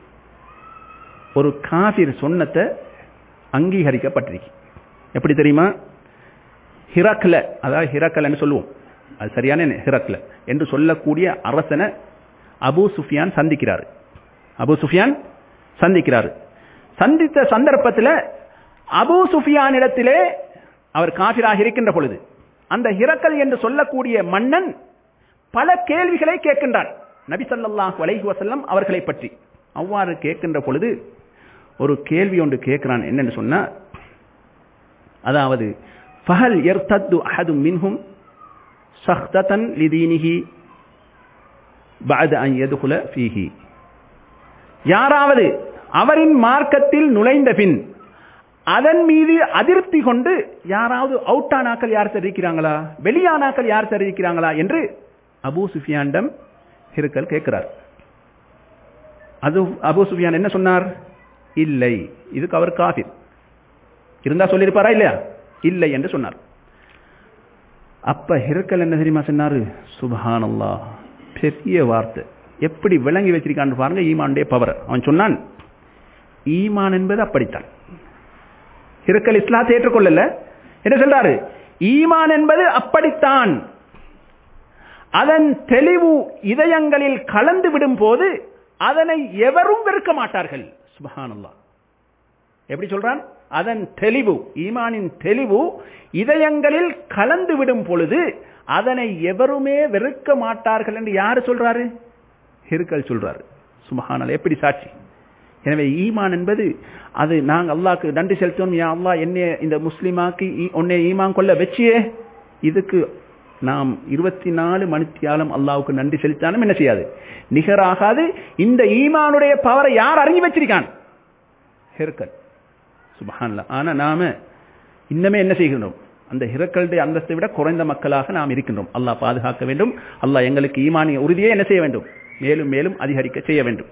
ஒரு காபிர் சொன்னத்தை அங்கீகரிக்கப்பட்டிருக்கு எப்படி தெரியுமா ஹிரக்ல அதாவது ஹிரக்கல்னு சொல்லுவோம் அது சரியான ஹிரக்ல என்று சொல்லக்கூடிய அரசனை அபு சுஃபியான் சந்திக்கிறார் அபு சுஃபியான் சந்திக்கிறார் சந்தித்த சந்தர்ப்பத்தில் அபு சுஃபியான் இடத்திலே அவர் காபிராக இருக்கின்ற பொழுது அந்த ஹிரக்கல் என்று சொல்லக்கூடிய மன்னன் பல கேள்விகளை கேட்கின்றான் நபி சல்லாஹ் வலைஹி வசல்லம் அவர்களை பற்றி அவ்வாறு கேட்கின்ற பொழுது ஒரு கேள்வி ஒன்று கேட்கிறான் என்னன்னு சொன்னா அதாவது ஃபஹல் எர்தத்து அஹது மின்ஹும் சஹ்தன் லிதீனிஹி பாத அன் எதுகுல ஃபீஹி யாராவது அவரின் மார்க்கத்தில் நுழைந்த பின் அதன் மீது அதிருப்தி கொண்டு யாராவது அவுட்டானாக்கள் யார் தெரிவிக்கிறாங்களா வெளியானாக்கள் யார் தெரிவிக்கிறாங்களா என்று அபூ சுஃபியானிடம் ஹிருக்கல் கேட்கிறார் அது அபூ சுஃபியான் என்ன சொன்னார் இல்லை இதுக்கு அவர் காஃபிர் இருந்தா சொல்லியிருப்பாரா இல்லையா இல்லை என்று சொன்னார் அப்ப ஹிருக்கல் என்ன தெரியுமா சொன்னாரு சுபஹானல்லா பெரிய வார்த்தை எப்படி விளங்கி வச்சிருக்கான்னு பாருங்க ஈமானுடைய பவர் அவன் சொன்னான் ஈமான் என்பது அப்படித்தான் ஹிருக்கல் இஸ்லாத்தை ஏற்றுக்கொள்ளல என்ன சொல்றாரு ஈமான் என்பது அப்படித்தான் அதன் தெளிவு இதயங்களில் கலந்து விடும் போது அதனை எவரும் வெறுக்க மாட்டார்கள் சுபஹானல்லா எப்படி சொல்றான் அதன் தெளிவு ஈமானின் தெளிவு இதயங்களில் கலந்து விடும் பொழுது அதனை எவருமே வெறுக்க மாட்டார்கள் என்று யாரு சொல்றாரு ஹிருக்கல் சொல்றாரு சுபஹானல் எப்படி சாட்சி எனவே ஈமான் என்பது அது நாங்க அல்லாக்கு நன்றி செலுத்தோம் யா அல்லா என்னை இந்த முஸ்லிமாக்கு உன்னை ஈமான் கொள்ள வச்சியே இதுக்கு நாம் இருபத்தி நாலு மணித்தியாலம் அல்லாவுக்கு நன்றி செலுத்தாலும் என்ன செய்யாது நிகராகாது இந்த ஈமானுடைய பவரை யார் அறிஞ்சு வச்சிருக்கான் ஹெர்கல் சுபஹான்ல ஆனா நாம இன்னமே என்ன செய்கின்றோம் அந்த ஹிரக்களுடைய அந்தஸ்தை விட குறைந்த மக்களாக நாம் இருக்கின்றோம் அல்லாஹ் பாதுகாக்க வேண்டும் அல்லாஹ் எங்களுக்கு ஈமானிய உறுதியை என்ன செய்ய வேண்டும் மேலும் மேலும் அதிகரிக்க செய்ய வேண்டும்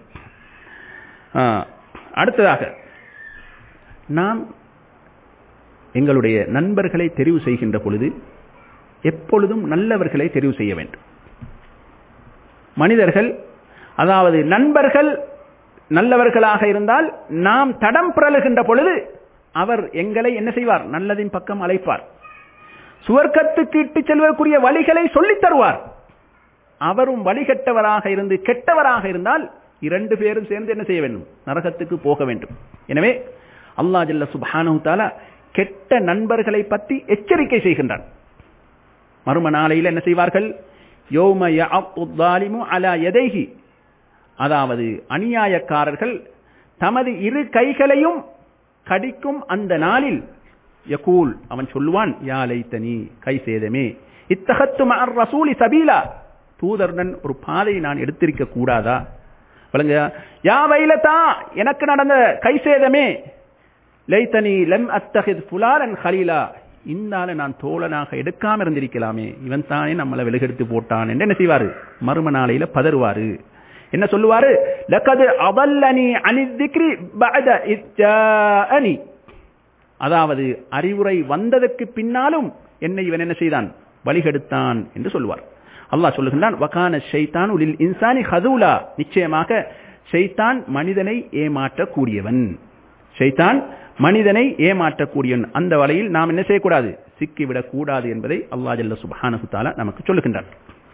அடுத்ததாக நாம் எங்களுடைய நண்பர்களை தெரிவு செய்கின்ற பொழுது எப்பொழுதும் நல்லவர்களை தெரிவு செய்ய வேண்டும் மனிதர்கள் அதாவது நண்பர்கள் நல்லவர்களாக இருந்தால் நாம் தடம் பிறழுகின்ற பொழுது அவர் எங்களை என்ன செய்வார் நல்லதின் பக்கம் அழைப்பார் சுவர்க்கத்துக்கு இட்டு செல்வதற்குரிய வழிகளை சொல்லித் தருவார் அவரும் வழிகட்டவராக இருந்து கெட்டவராக இருந்தால் இரண்டு பேரும் சேர்ந்து என்ன செய்ய வேண்டும் நரகத்துக்கு போக வேண்டும் எனவே அல்லா ஜல்ல சுபானு தாலா கெட்ட நண்பர்களை பற்றி எச்சரிக்கை செய்கின்றான் மறும நாளையில் என்ன செய்வார்கள் யோம யஅத்துத்தாலிமு அலா எதைஹி அதாவது அநியாயக்காரர்கள் தமது இரு கைகளையும் கடிக்கும் அந்த நாளில் யகூல் அவன் சொல்லுவான் யா லைத்தனி கை சேதமே இத்தகத்து மர் ரசூலி சபீலா தூதருடன் ஒரு பாதையை நான் எடுத்திருக்க கூடாதா வழங்க யா வைலதா எனக்கு நடந்த கை சேதமே லைத்தனி லெம் அத்தஹித் ஃபுலாரன் ஹலீலா இந்தால நான் தோழனாக எடுக்காம இருந்திருக்கலாமே இவன் தானே நம்மளை விலகெடுத்து போட்டான் என்று என்ன செய்வாரு மறும நாளையில பதறுவாரு என்ன சொல்லுவாரு லக்கது அவல்லனி அனிதிக்ரி பஅத இஜ்ஜாஅனி அதாவது அறிவுரை வந்ததற்கு பின்னாலும் என்னை இவன் என்ன செய்தான் வழிகெடுத்தான் என்று சொல்லுவார் அல்லாஹ் சொல்லுகின்றான் வகான ஷைத்தான் உலில் இன்சானி ஹதூலா நிச்சயமாக ஷைத்தான் மனிதனை ஏமாற்றக்கூடியவன் ஷைத்தான் மனிதனை ஏமாற்றக்கூடியவன் அந்த வலையில் நாம் என்ன செய்யக்கூடாது சிக்கிவிடக் கூடாது என்பதை அல்லாஹ் ஜல்ல சுப்ஹானஹு தஆலா நமக்கு சொல்லுகின்றான்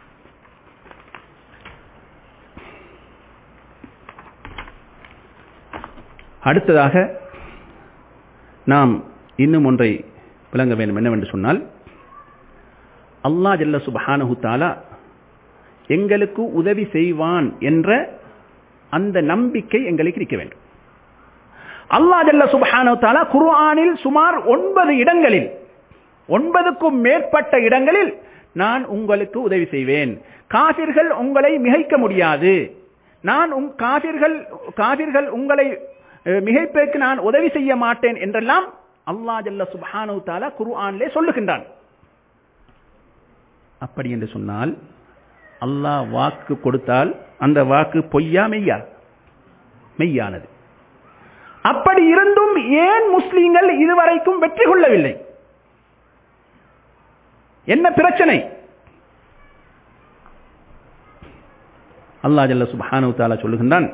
அடுத்ததாக நாம் இன்னும் ஒன்றை விளங்க வேண்டும் என்னவென்று சொன்னால் அல்லா ஜல்ல சுபஹானஹு தாலா எங்களுக்கு உதவி செய்வான் என்ற அந்த நம்பிக்கை எங்களுக்கு இருக்க வேண்டும் அல்லா ஜல்ல சுபஹானஹு தாலா குர்ஆனில் சுமார் ஒன்பது இடங்களில் ஒன்பதுக்கும் மேற்பட்ட இடங்களில் நான் உங்களுக்கு உதவி செய்வேன் காபிர்கள் உங்களை மிகைக்க முடியாது நான் உங் காபிர்கள் காபிர்கள் உங்களை அஹ், மிகைப்பதற்கு நான் உதவி செய்ய மாட்டேன் என்றெல்லாம் அல்லாஹ் ஜல்ல சுப்ஹானஹு தஆலா குர்ஆனிலே சொல்லுகின்றான் அப்படி என்று சொன்னால் அல்லாஹ் வாக்கு கொடுத்தால் அந்த வாக்கு பொய்யா மெய்யா மெய்யானது அப்படி இருந்தும் ஏன் முஸ்லீம்கள் இதுவரைக்கும் வெற்றி கொள்ளவில்லை என்ன பிரச்சனை அல்லாஹ் ஜல்ல சுப்ஹானஹு தஆலா சொல்லுகின்றான்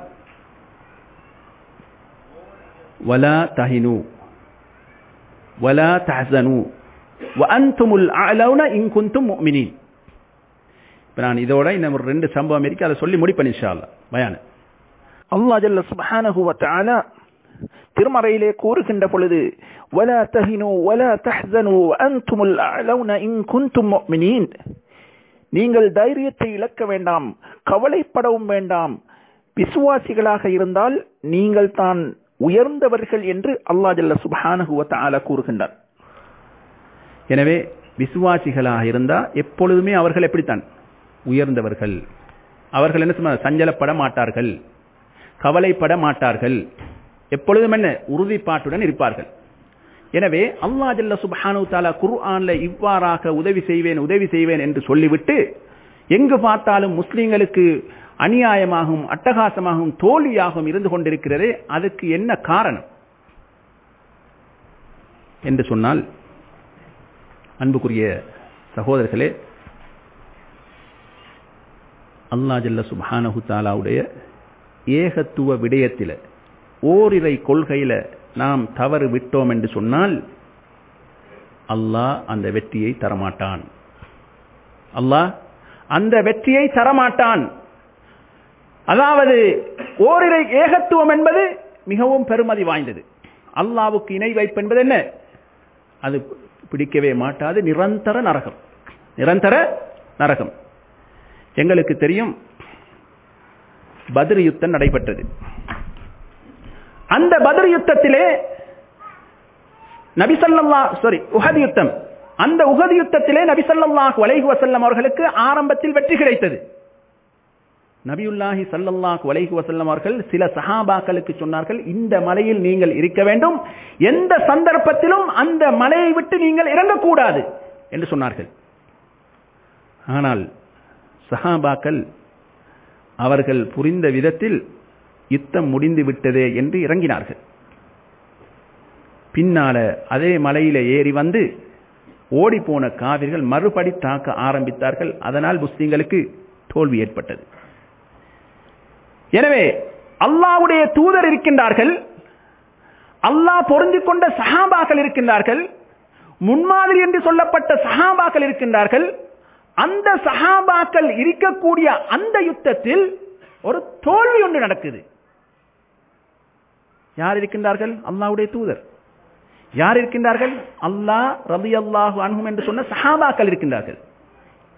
வலா தஹினு வலா தஹ்சனு வஅன்துமுல் அலௌன இன் குன்தும் முஃமினீன் இப்ப நான் இதோட இன்னும் ஒரு ரெண்டு சம்பவம் இருக்கு அதை சொல்லி முடிப்பேன் இன்ஷா அல்லாஹ் பயான் அல்லாஹ் ஜல்ல சுப்ஹானஹு வ தஆலா திருமறையிலே கூறுகின்ற பொழுது வலா தஹினு வலா தஹ்சனு அன்துமுல் அலௌன இன் குன்தும் முஃமினீன் நீங்கள் தைரியத்தை இழக்க வேண்டாம் கவலைப்படவும் வேண்டாம் விசுவாசிகளாக இருந்தால் நீங்கள் தான் உயர்ந்தவர்கள் என்று அல்லாஹ் ஜல்ல சுப்ஹானஹு வ தஆலா கூறுகின்றார் எனவே விசுவாசிகளாக இருந்தா எப்பொழுதுமே அவர்கள் எப்படித்தான் உயர்ந்தவர்கள் அவர்கள் என்ன சொல்ல சஞ்சலப்பட மாட்டார்கள் கவலைப்பட மாட்டார்கள் எப்பொழுதும் என்ன உறுதிப்பாட்டுடன் இருப்பார்கள் எனவே அல்லா ஜல்ல சுப்ஹானு தாலா குர்ஆன்ல இவ்வாறாக உதவி செய்வேன் உதவி செய்வேன் என்று சொல்லிவிட்டு எங்கு பார்த்தாலும் முஸ்லிம்களுக்கு அநியாயமாகவும் அட்டகாசமாகவும் தோல்வியாகவும் இருந்து கொண்டிருக்கிறதே அதுக்கு என்ன காரணம் என்று சொன்னால் அன்புக்குரிய சகோதரர்களே அல்லா ஜல்ல சுப்ஹானஹு தாலாவுடைய ஏகத்துவ விடயத்தில் ஓரிரை கொள்கையில நாம் தவறு விட்டோம் என்று சொன்னால் அல்லாஹ் அந்த வெற்றியை தரமாட்டான் அல்லாஹ் அந்த வெற்றியை தரமாட்டான் அதாவது ஓரிரை ஏகத்துவம் என்பது மிகவும் பெருமதி வாய்ந்தது அல்லாவுக்கு இணை வைப்பு என்பது என்ன அது பிடிக்கவே மாட்டாது நிரந்தர நரகம் நிரந்தர நரகம் எங்களுக்கு தெரியும் பத்ர் யுத்தம் நடைபெற்றது அந்த பத்ர் யுத்தத்திலே நபிசல்லா சாரி உஹது யுத்தம் அந்த உகது யுத்தத்திலே நபிசல்லாஹ் வலைஹு வசல்லம் அவர்களுக்கு ஆரம்பத்தில் வெற்றி கிடைத்தது நபியுல்லாஹி சல்லல்லாஹ் வலைஹு வசல்லம் அவர்கள் சில சஹாபாக்களுக்கு சொன்னார்கள் இந்த மலையில் நீங்கள் இருக்க வேண்டும் எந்த சந்தர்ப்பத்திலும் அந்த மலையை விட்டு நீங்கள் இறங்கக்கூடாது என்று சொன்னார்கள் ஆனால் சஹாபாக்கள் அவர்கள் புரிந்த விதத்தில் யுத்தம் முடிந்து விட்டதே என்று இறங்கினார்கள் பின்னால அதே மலையில ஏறி வந்து ஓடிப்போன காவிர்கள் மறுபடி தாக்க ஆரம்பித்தார்கள் அதனால் முஸ்லிம்களுக்கு தோல்வி ஏற்பட்டது எனவே அல்லாவுடைய தூதர் இருக்கின்றார்கள் அல்லாஹ் பொருந்திக் கொண்ட சஹாபாக்கள் இருக்கின்றார்கள் முன்மாதிரி என்று சொல்லப்பட்ட சஹாபாக்கள் இருக்கின்றார்கள் அந்த சஹாபாக்கள் இருக்கக்கூடிய அந்த யுத்தத்தில் ஒரு தோல்வி ஒன்று நடக்குது யார் இருக்கின்றார்கள் அல்லாவுடைய தூதர் யார் இருக்கின்றார்கள் அல்லாஹ் ரபி அல்லாஹு அன்ஹும் என்று சொன்ன சஹாபாக்கள் இருக்கின்றார்கள்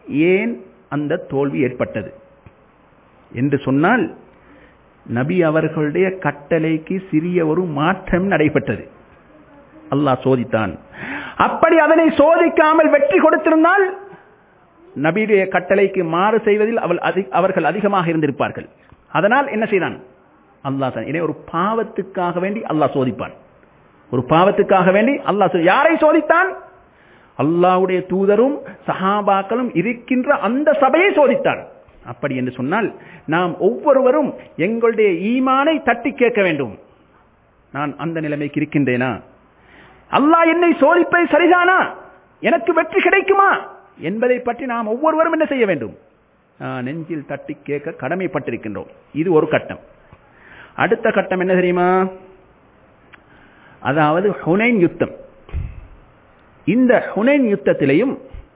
ஏன் அந்த தோல்வி ஏற்பட்டது என்று சொன்னால் நபி அவர்களுடைய கட்டளைக்கு சிறிய ஒரு மாற்றம் நடைபெற்றது அல்லாஹ் சோதித்தான் அப்படி அதனை சோதிக்காமல் வெற்றி கொடுத்திருந்தால் நபியுடைய கட்டளைக்கு மாறு செய்வதில் அவள் அவர்கள் அதிகமாக இருந்திருப்பார்கள் அதனால் என்ன செய்தான் அல்லாஹ் தான் எனவே ஒரு பாவத்துக்காக வேண்டி அல்லாஹ் சோதிப்பான் ஒரு பாவத்துக்காக வேண்டி அல்லாஹ் யாரை சோதித்தான் அல்லாவுடைய தூதரும் சஹாபாக்களும் இருக்கின்ற அந்த சபையை சோதித்தான் அப்படி என்று சொன்னால் நாம் ஒவ்வொருவரும் எங்களுடைய ஈமானை தட்டி கேட்க வேண்டும் நான் அந்த நிலைமைக்கு இருக்கின்றேனா அல்லாஹ் என்னை சோதிப்பது சரிதானா எனக்கு வெற்றி கிடைக்குமா என்பதை பற்றி நாம் ஒவ்வொருவரும் என்ன செய்ய வேண்டும் நெஞ்சில் தட்டி கேட்க கடமைப்பட்டிருக்கின்றோம் இது ஒரு கட்டம் அடுத்த கட்டம் என்ன தெரியுமா அதாவது ஹுனைன் யுத்தம் இந்த ஹுனைன் யுத்தத்திலையும்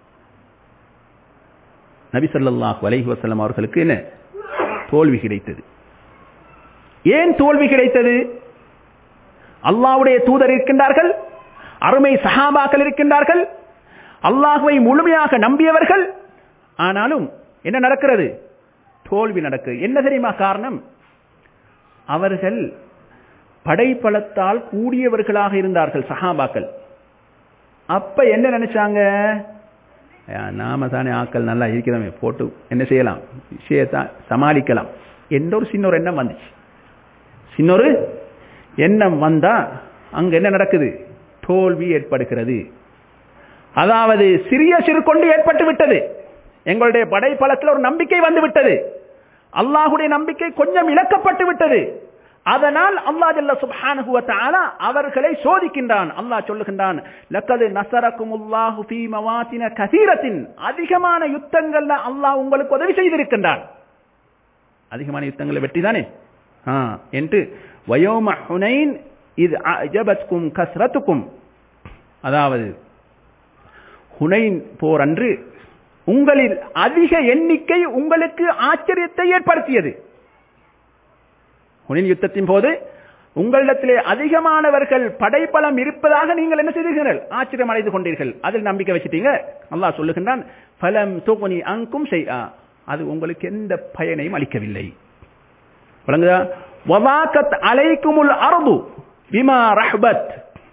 நபி சொல்லாஹ் வலைஹி வசலம் அவர்களுக்கு என்ன தோல்வி கிடைத்தது ஏன் தோல்வி கிடைத்தது அல்லாவுடைய தூதர் இருக்கின்றார்கள் அருமை சஹாபாக்கள் இருக்கின்றார்கள் அல்லாஹுவை முழுமையாக நம்பியவர்கள் ஆனாலும் என்ன நடக்கிறது தோல்வி நடக்கு என்ன தெரியுமா காரணம் அவர்கள் படைப்பலத்தால் கூடியவர்களாக இருந்தார்கள் சஹாபாக்கள் அப்ப என்ன நினைச்சாங்க நாம தானே ஆக்கள் நல்லா இருக்கிறோமே போட்டு என்ன செய்யலாம் விஷயத்தை சமாளிக்கலாம் என்ற ஒரு சின்ன ஒரு எண்ணம் வந்துச்சு சின்னொரு எண்ணம் வந்தா அங்க என்ன நடக்குது தோல்வி ஏற்படுகிறது அதாவது சிறிய சிறு கொண்டு ஏற்பட்டு விட்டது எங்களுடைய படைப்பலத்தில் ஒரு நம்பிக்கை வந்து விட்டது அல்லாஹுடைய நம்பிக்கை கொஞ்சம் இழக்கப்பட்டு விட்டது அதனால் அல்லாஹ் ஜல்ல சுப்ஹானஹு வ தஆலா அவர்களை சோதிக்கின்றான் அல்லாஹ் சொல்லுகின்றான் லக்கது நஸரக்குமுல்லாஹு ஃபீ மவாத்தின கஸீரத்தின் அதிகமான யுத்தங்கள்ல அல்லாஹ் உங்களுக்கு உதவி செய்திருக்கின்றான் அதிகமான யுத்தங்களை வெற்றி தானே ஆ என்று வயோம ஹுனைன் இது அஜபத்கும் கஸ்ரத்துக்கும் அதாவது ஹுனைன் போர் அன்று உங்களில் அதிக எண்ணிக்கை உங்களுக்கு ஆச்சரியத்தை ஏற்படுத்தியது ஹுனைன் யுத்தத்தின் போது உங்களிடத்திலே அதிகமானவர்கள் படைப்பலம் இருப்பதாக நீங்கள் என்ன செய்தீர்கள் ஆச்சரியம் அடைந்து கொண்டீர்கள் அதில் நம்பிக்கை வச்சுட்டீங்க அல்லாஹ் சொல்லுகின்றான் பலம் தூக்குனி அங்கும் செய் அது உங்களுக்கு எந்த பயனையும் அளிக்கவில்லை வழங்குதா வவாக்கத் அலைக்குமுல் அரபு பிமா ரஹ்பத்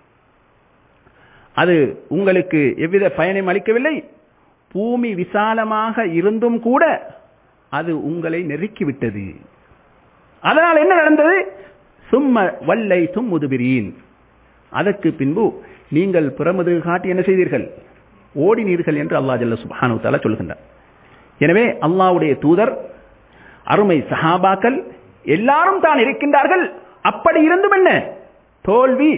அது உங்களுக்கு எவ்வித பயனையும் அளிக்கவில்லை பூமி விசாலமாக இருந்தும் கூட அது உங்களை நெருக்கிவிட்டது அதனால் என்ன நடந்தது சும்ம வல்லை தும் முதுபிரீன் அதற்கு பின்பு நீங்கள் புறமுது காட்டி என்ன செய்தீர்கள் ஓடினீர்கள் என்று அல்லா ஜல்ல சுபானு தாலா சொல்கின்றார் எனவே அல்லாவுடைய தூதர் அருமை சஹாபாக்கள் எல்லாரும் தான் இருக்கின்றார்கள் அப்படி இருந்தும் என்ன தோல்வி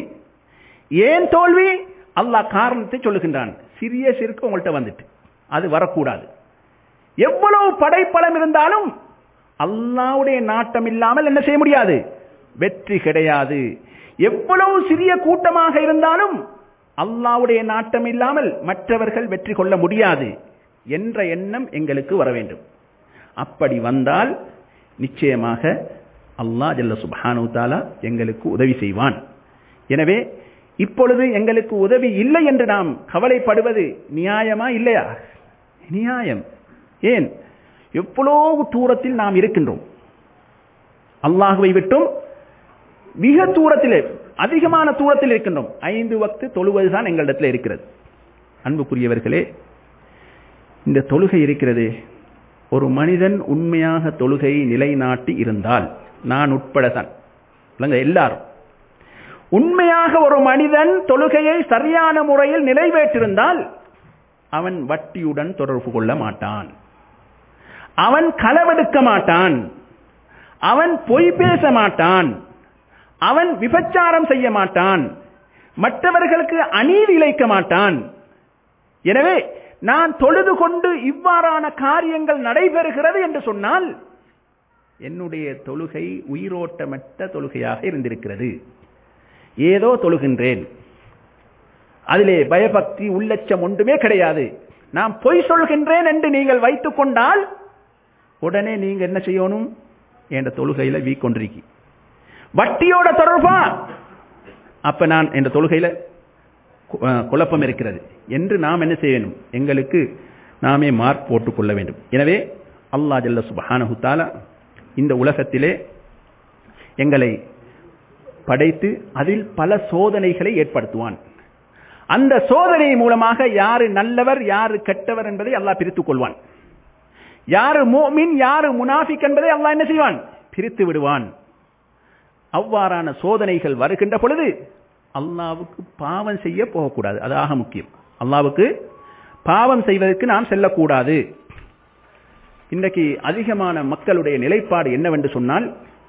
ஏன் தோல்வி அல்லாஹ் காரணத்தை சொல்லுகின்றான் சிறிய சிறுக்கு உங்கள்கிட்ட வந்துட்டு அது வரக்கூடாது எவ்வளவு படைப்பலம் இருந்தாலும் அல்லாவுடைய நாட்டம் இல்லாமல் என்ன செய்ய முடியாது வெற்றி கிடையாது எவ்வளவு சிறிய கூட்டமாக இருந்தாலும் அல்லாவுடைய நாட்டம் இல்லாமல் மற்றவர்கள் வெற்றி கொள்ள முடியாது என்ற எண்ணம் எங்களுக்கு வர வேண்டும் அப்படி வந்தால் நிச்சயமாக அல்லாஹ் ஜல்ல சுபானு தாலா எங்களுக்கு உதவி செய்வான் எனவே இப்பொழுது எங்களுக்கு உதவி இல்லை என்று நாம் கவலைப்படுவது நியாயமா இல்லையா நியாயம் ஏன் எவ்வளவு தூரத்தில் நாம் இருக்கின்றோம் அல்லாஹுவை விட்டும் மிக தூரத்தில் அதிகமான தூரத்தில் இருக்கின்றோம் ஐந்து வக்து தொழுவதுதான் எங்களிடத்தில் இருக்கிறது அன்புக்குரியவர்களே இந்த தொழுகை இருக்கிறது ஒரு மனிதன் உண்மையாக தொழுகையை நிலைநாட்டி இருந்தால் நான் உட்படதான் எல்லாரும் உண்மையாக ஒரு மனிதன் தொழுகையை சரியான முறையில் நிறைவேற்றிருந்தால் அவன் வட்டியுடன் தொடர்பு கொள்ள மாட்டான் அவன் களவெடுக்க மாட்டான் அவன் பொய் பேச மாட்டான் அவன் விபச்சாரம் செய்ய மாட்டான் மற்றவர்களுக்கு அநீதி இழைக்க மாட்டான் எனவே நான் தொழுது கொண்டு இவ்வாறான காரியங்கள் நடைபெறுகிறது என்று சொன்னால் என்னுடைய தொழுகை உயிரோட்டமற்ற தொழுகையாக இருந்திருக்கிறது ஏதோ தொழுகின்றேன் அதிலே பயபக்தி உள்ளச்சம் ஒன்றுமே கிடையாது நான் பொய் சொல்கின்றேன் என்று நீங்கள் வைத்துக் கொண்டால் உடனே நீங்க என்ன செய்யணும் என்ற தொழுகையில வீக்கொண்டிருக்கி வட்டியோட தொடர்பா அப்ப நான் என்ற தொழுகையில குழப்பம் இருக்கிறது என்று நாம் என்ன செய்யணும் எங்களுக்கு நாமே மார்க் போட்டுக்கொள்ள வேண்டும் எனவே அல்லாஹ் ஜல்ல சுபஹானஹு தஆலா இந்த உலகத்திலே எங்களை படைத்து அதில் பல சோதனைகளை ஏற்படுத்துவான் அந்த சோதனை மூலமாக யாரு நல்லவர் யாரு கெட்டவர் என்பதை அல்லாஹ் பிரித்துக் கொள்வான் யாரு மோமின் யாரு முனாஃபிக் என்பதை அல்லாஹ் என்ன செய்வான் பிரித்து விடுவான் அவ்வாறான சோதனைகள் வருகின்ற பொழுது அல்லாவுக்கு பாவம் செய்ய போகக்கூடாது அது ஆக முக்கியம் அல்லாவுக்கு பாவம் செய்வதற்கு நாம் செல்லக்கூடாது இன்றைக்கு அதிகமான மக்களுடைய நிலைப்பாடு என்னவென்று சொன்னால்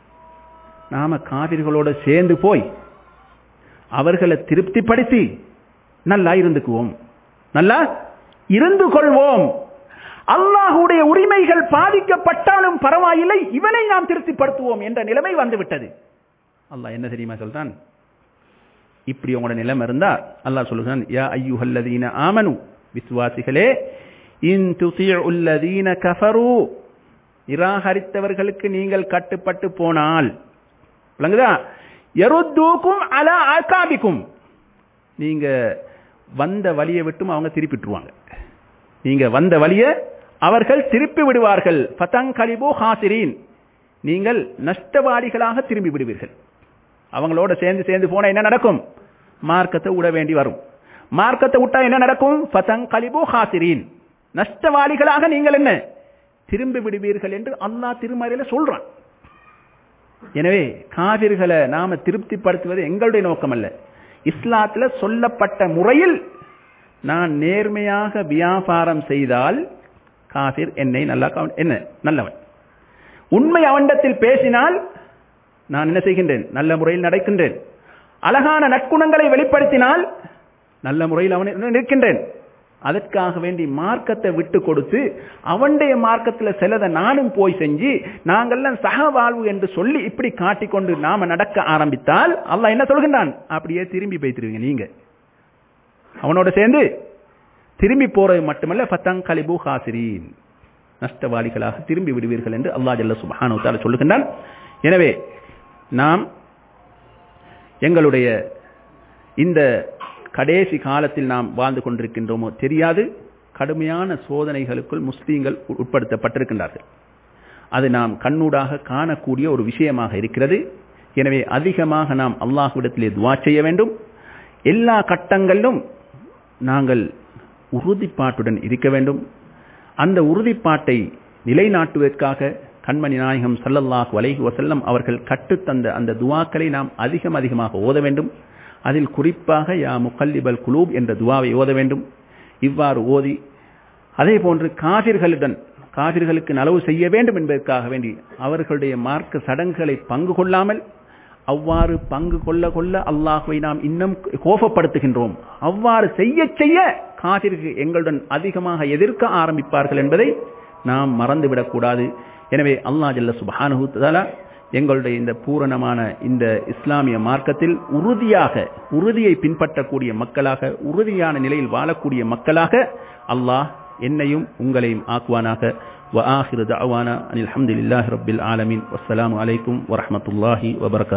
நாம காவிர்களோடு சேர்ந்து போய் அவர்களை திருப்திப்படுத்தி நல்லா இருந்துக்குவோம் நல்லா இருந்து கொள்வோம் அல்லாஹுடைய உரிமைகள் பாதிக்கப்பட்டாலும் பரவாயில்லை இவனை நாம் திருப்திப்படுத்துவோம் என்ற நிலைமை வந்துவிட்டது அல்லாஹ் என்ன தெரியுமா சொல்றான் இப்படி உங்களோட நிலைமை இருந்தா அல்லாஹ் சொல்லுகிறான் யா ஐயுஹல்லதீன ஆமனு விசுவாசிகளே இன் துதியுல்லதீன கஃபரு நிராகரித்தவர்களுக்கு நீங்கள் கட்டுப்பட்டு போனால் விளங்குதா எருத்தூக்கும் அல ஆக்காபிக்கும் நீங்க வந்த வழியை விட்டும் அவங்க திருப்பிட்டுருவாங்க நீங்க வந்த வழியை அவர்கள் திருப்பி விடுவார்கள் பதங்கலிபு ஹாசிரீன் நீங்கள் நஷ்டவாதிகளாக திரும்பி விடுவீர்கள் அவங்களோட சேர்ந்து சேர்ந்து போனா என்ன நடக்கும் மார்க்கத்தை விட வேண்டி வரும் மார்க்கத்தை விட்டா என்ன நடக்கும் பதங்கலிபு ஹாசிரீன் நஷ்டவாளிகளாக நீங்கள் என்ன திரும்பி விடுவீர்கள் என்று அல்லாஹ் திருமறையில சொல்றான் எனவே காவிர்களை நாம திருப்திப்படுத்துவது எங்களுடைய நோக்கம் அல்ல இஸ்லாத்துல சொல்லப்பட்ட முறையில் நான் நேர்மையாக வியாபாரம் செய்தால் காபிர் என்னை நல்லா என்ன நல்லவன் உண்மை அவண்டத்தில் பேசினால் நான் என்ன செய்கின்றேன் நல்ல முறையில் நடக்கின்றேன் அழகான நற்குணங்களை வெளிப்படுத்தினால் நல்ல முறையில் அவன் நிற்கின்றேன் அதற்காக வேண்டி மார்க்கத்தை விட்டு கொடுத்து அவனுடைய மார்க்கத்தில் சிலதை நானும் போய் செஞ்சு நாங்கள்லாம் சக வாழ்வு என்று சொல்லி இப்படி காட்டிக்கொண்டு நாம நடக்க ஆரம்பித்தால் அல்லாஹ் என்ன சொல்கின்றான் அப்படியே திரும்பி போய்த்திருவீங்க நீங்க அவனோட சேர்ந்து திரும்பி போறது மட்டுமல்ல பத்தங் கலிபு ஹாசிரீன் நஷ்டவாளிகளாக திரும்பி விடுவீர்கள் என்று அல்லா ஜல்ல சுபஹானு தால சொல்லுகின்றான் எனவே நாம் எங்களுடைய இந்த கடைசி காலத்தில் நாம் வாழ்ந்து கொண்டிருக்கின்றோமோ தெரியாது கடுமையான சோதனைகளுக்குள் முஸ்லீம்கள் உட்படுத்தப்பட்டிருக்கின்றார்கள் அது நாம் கண்ணூடாக காணக்கூடிய ஒரு விஷயமாக இருக்கிறது எனவே அதிகமாக நாம் அல்லாஹ்விடத்திலே துவா செய்ய வேண்டும் எல்லா கட்டங்களிலும் நாங்கள் உறுதிப்பாட்டுடன் இருக்க வேண்டும் அந்த உறுதிப்பாட்டை நிலைநாட்டுவதற்காக கண்மணி நாயகம் சல்லல்லாஹ் வலைஹி வசல்லம் அவர்கள் கற்றுத்தந்த அந்த துவாக்களை நாம் அதிகம் அதிகமாக ஓத வேண்டும் அதில் குறிப்பாக யா முக்கல்லிபல் குலூப் என்ற துவாவை ஓத வேண்டும் இவ்வாறு ஓதி அதே போன்று காவிர்களுடன் காவிர்களுக்கு நலவு செய்ய வேண்டும் என்பதற்காக வேண்டி அவர்களுடைய மார்க்க சடங்குகளை பங்கு கொள்ளாமல் அவ்வாறு பங்கு கொள்ள கொள்ள அல்லாஹுவை நாம் இன்னும் கோபப்படுத்துகின்றோம் அவ்வாறு செய்ய செய்ய காதிற்கு எங்களுடன் அதிகமாக எதிர்க்க ஆரம்பிப்பார்கள் என்பதை நாம் மறந்துவிடக்கூடாது எனவே அல்லாஹ் ஜல்ல சுபானு தலா எங்களுடைய இந்த பூரணமான இந்த இஸ்லாமிய மார்க்கத்தில் உறுதியாக உறுதியை பின்பற்றக்கூடிய மக்களாக உறுதியான நிலையில் வாழக்கூடிய மக்களாக அல்லாஹ் என்னையும் உங்களையும் ஆக்குவானாக وآخر دعوانا أن الحمد لله رب العالمين والسلام عليكم ورحمة الله وبركاته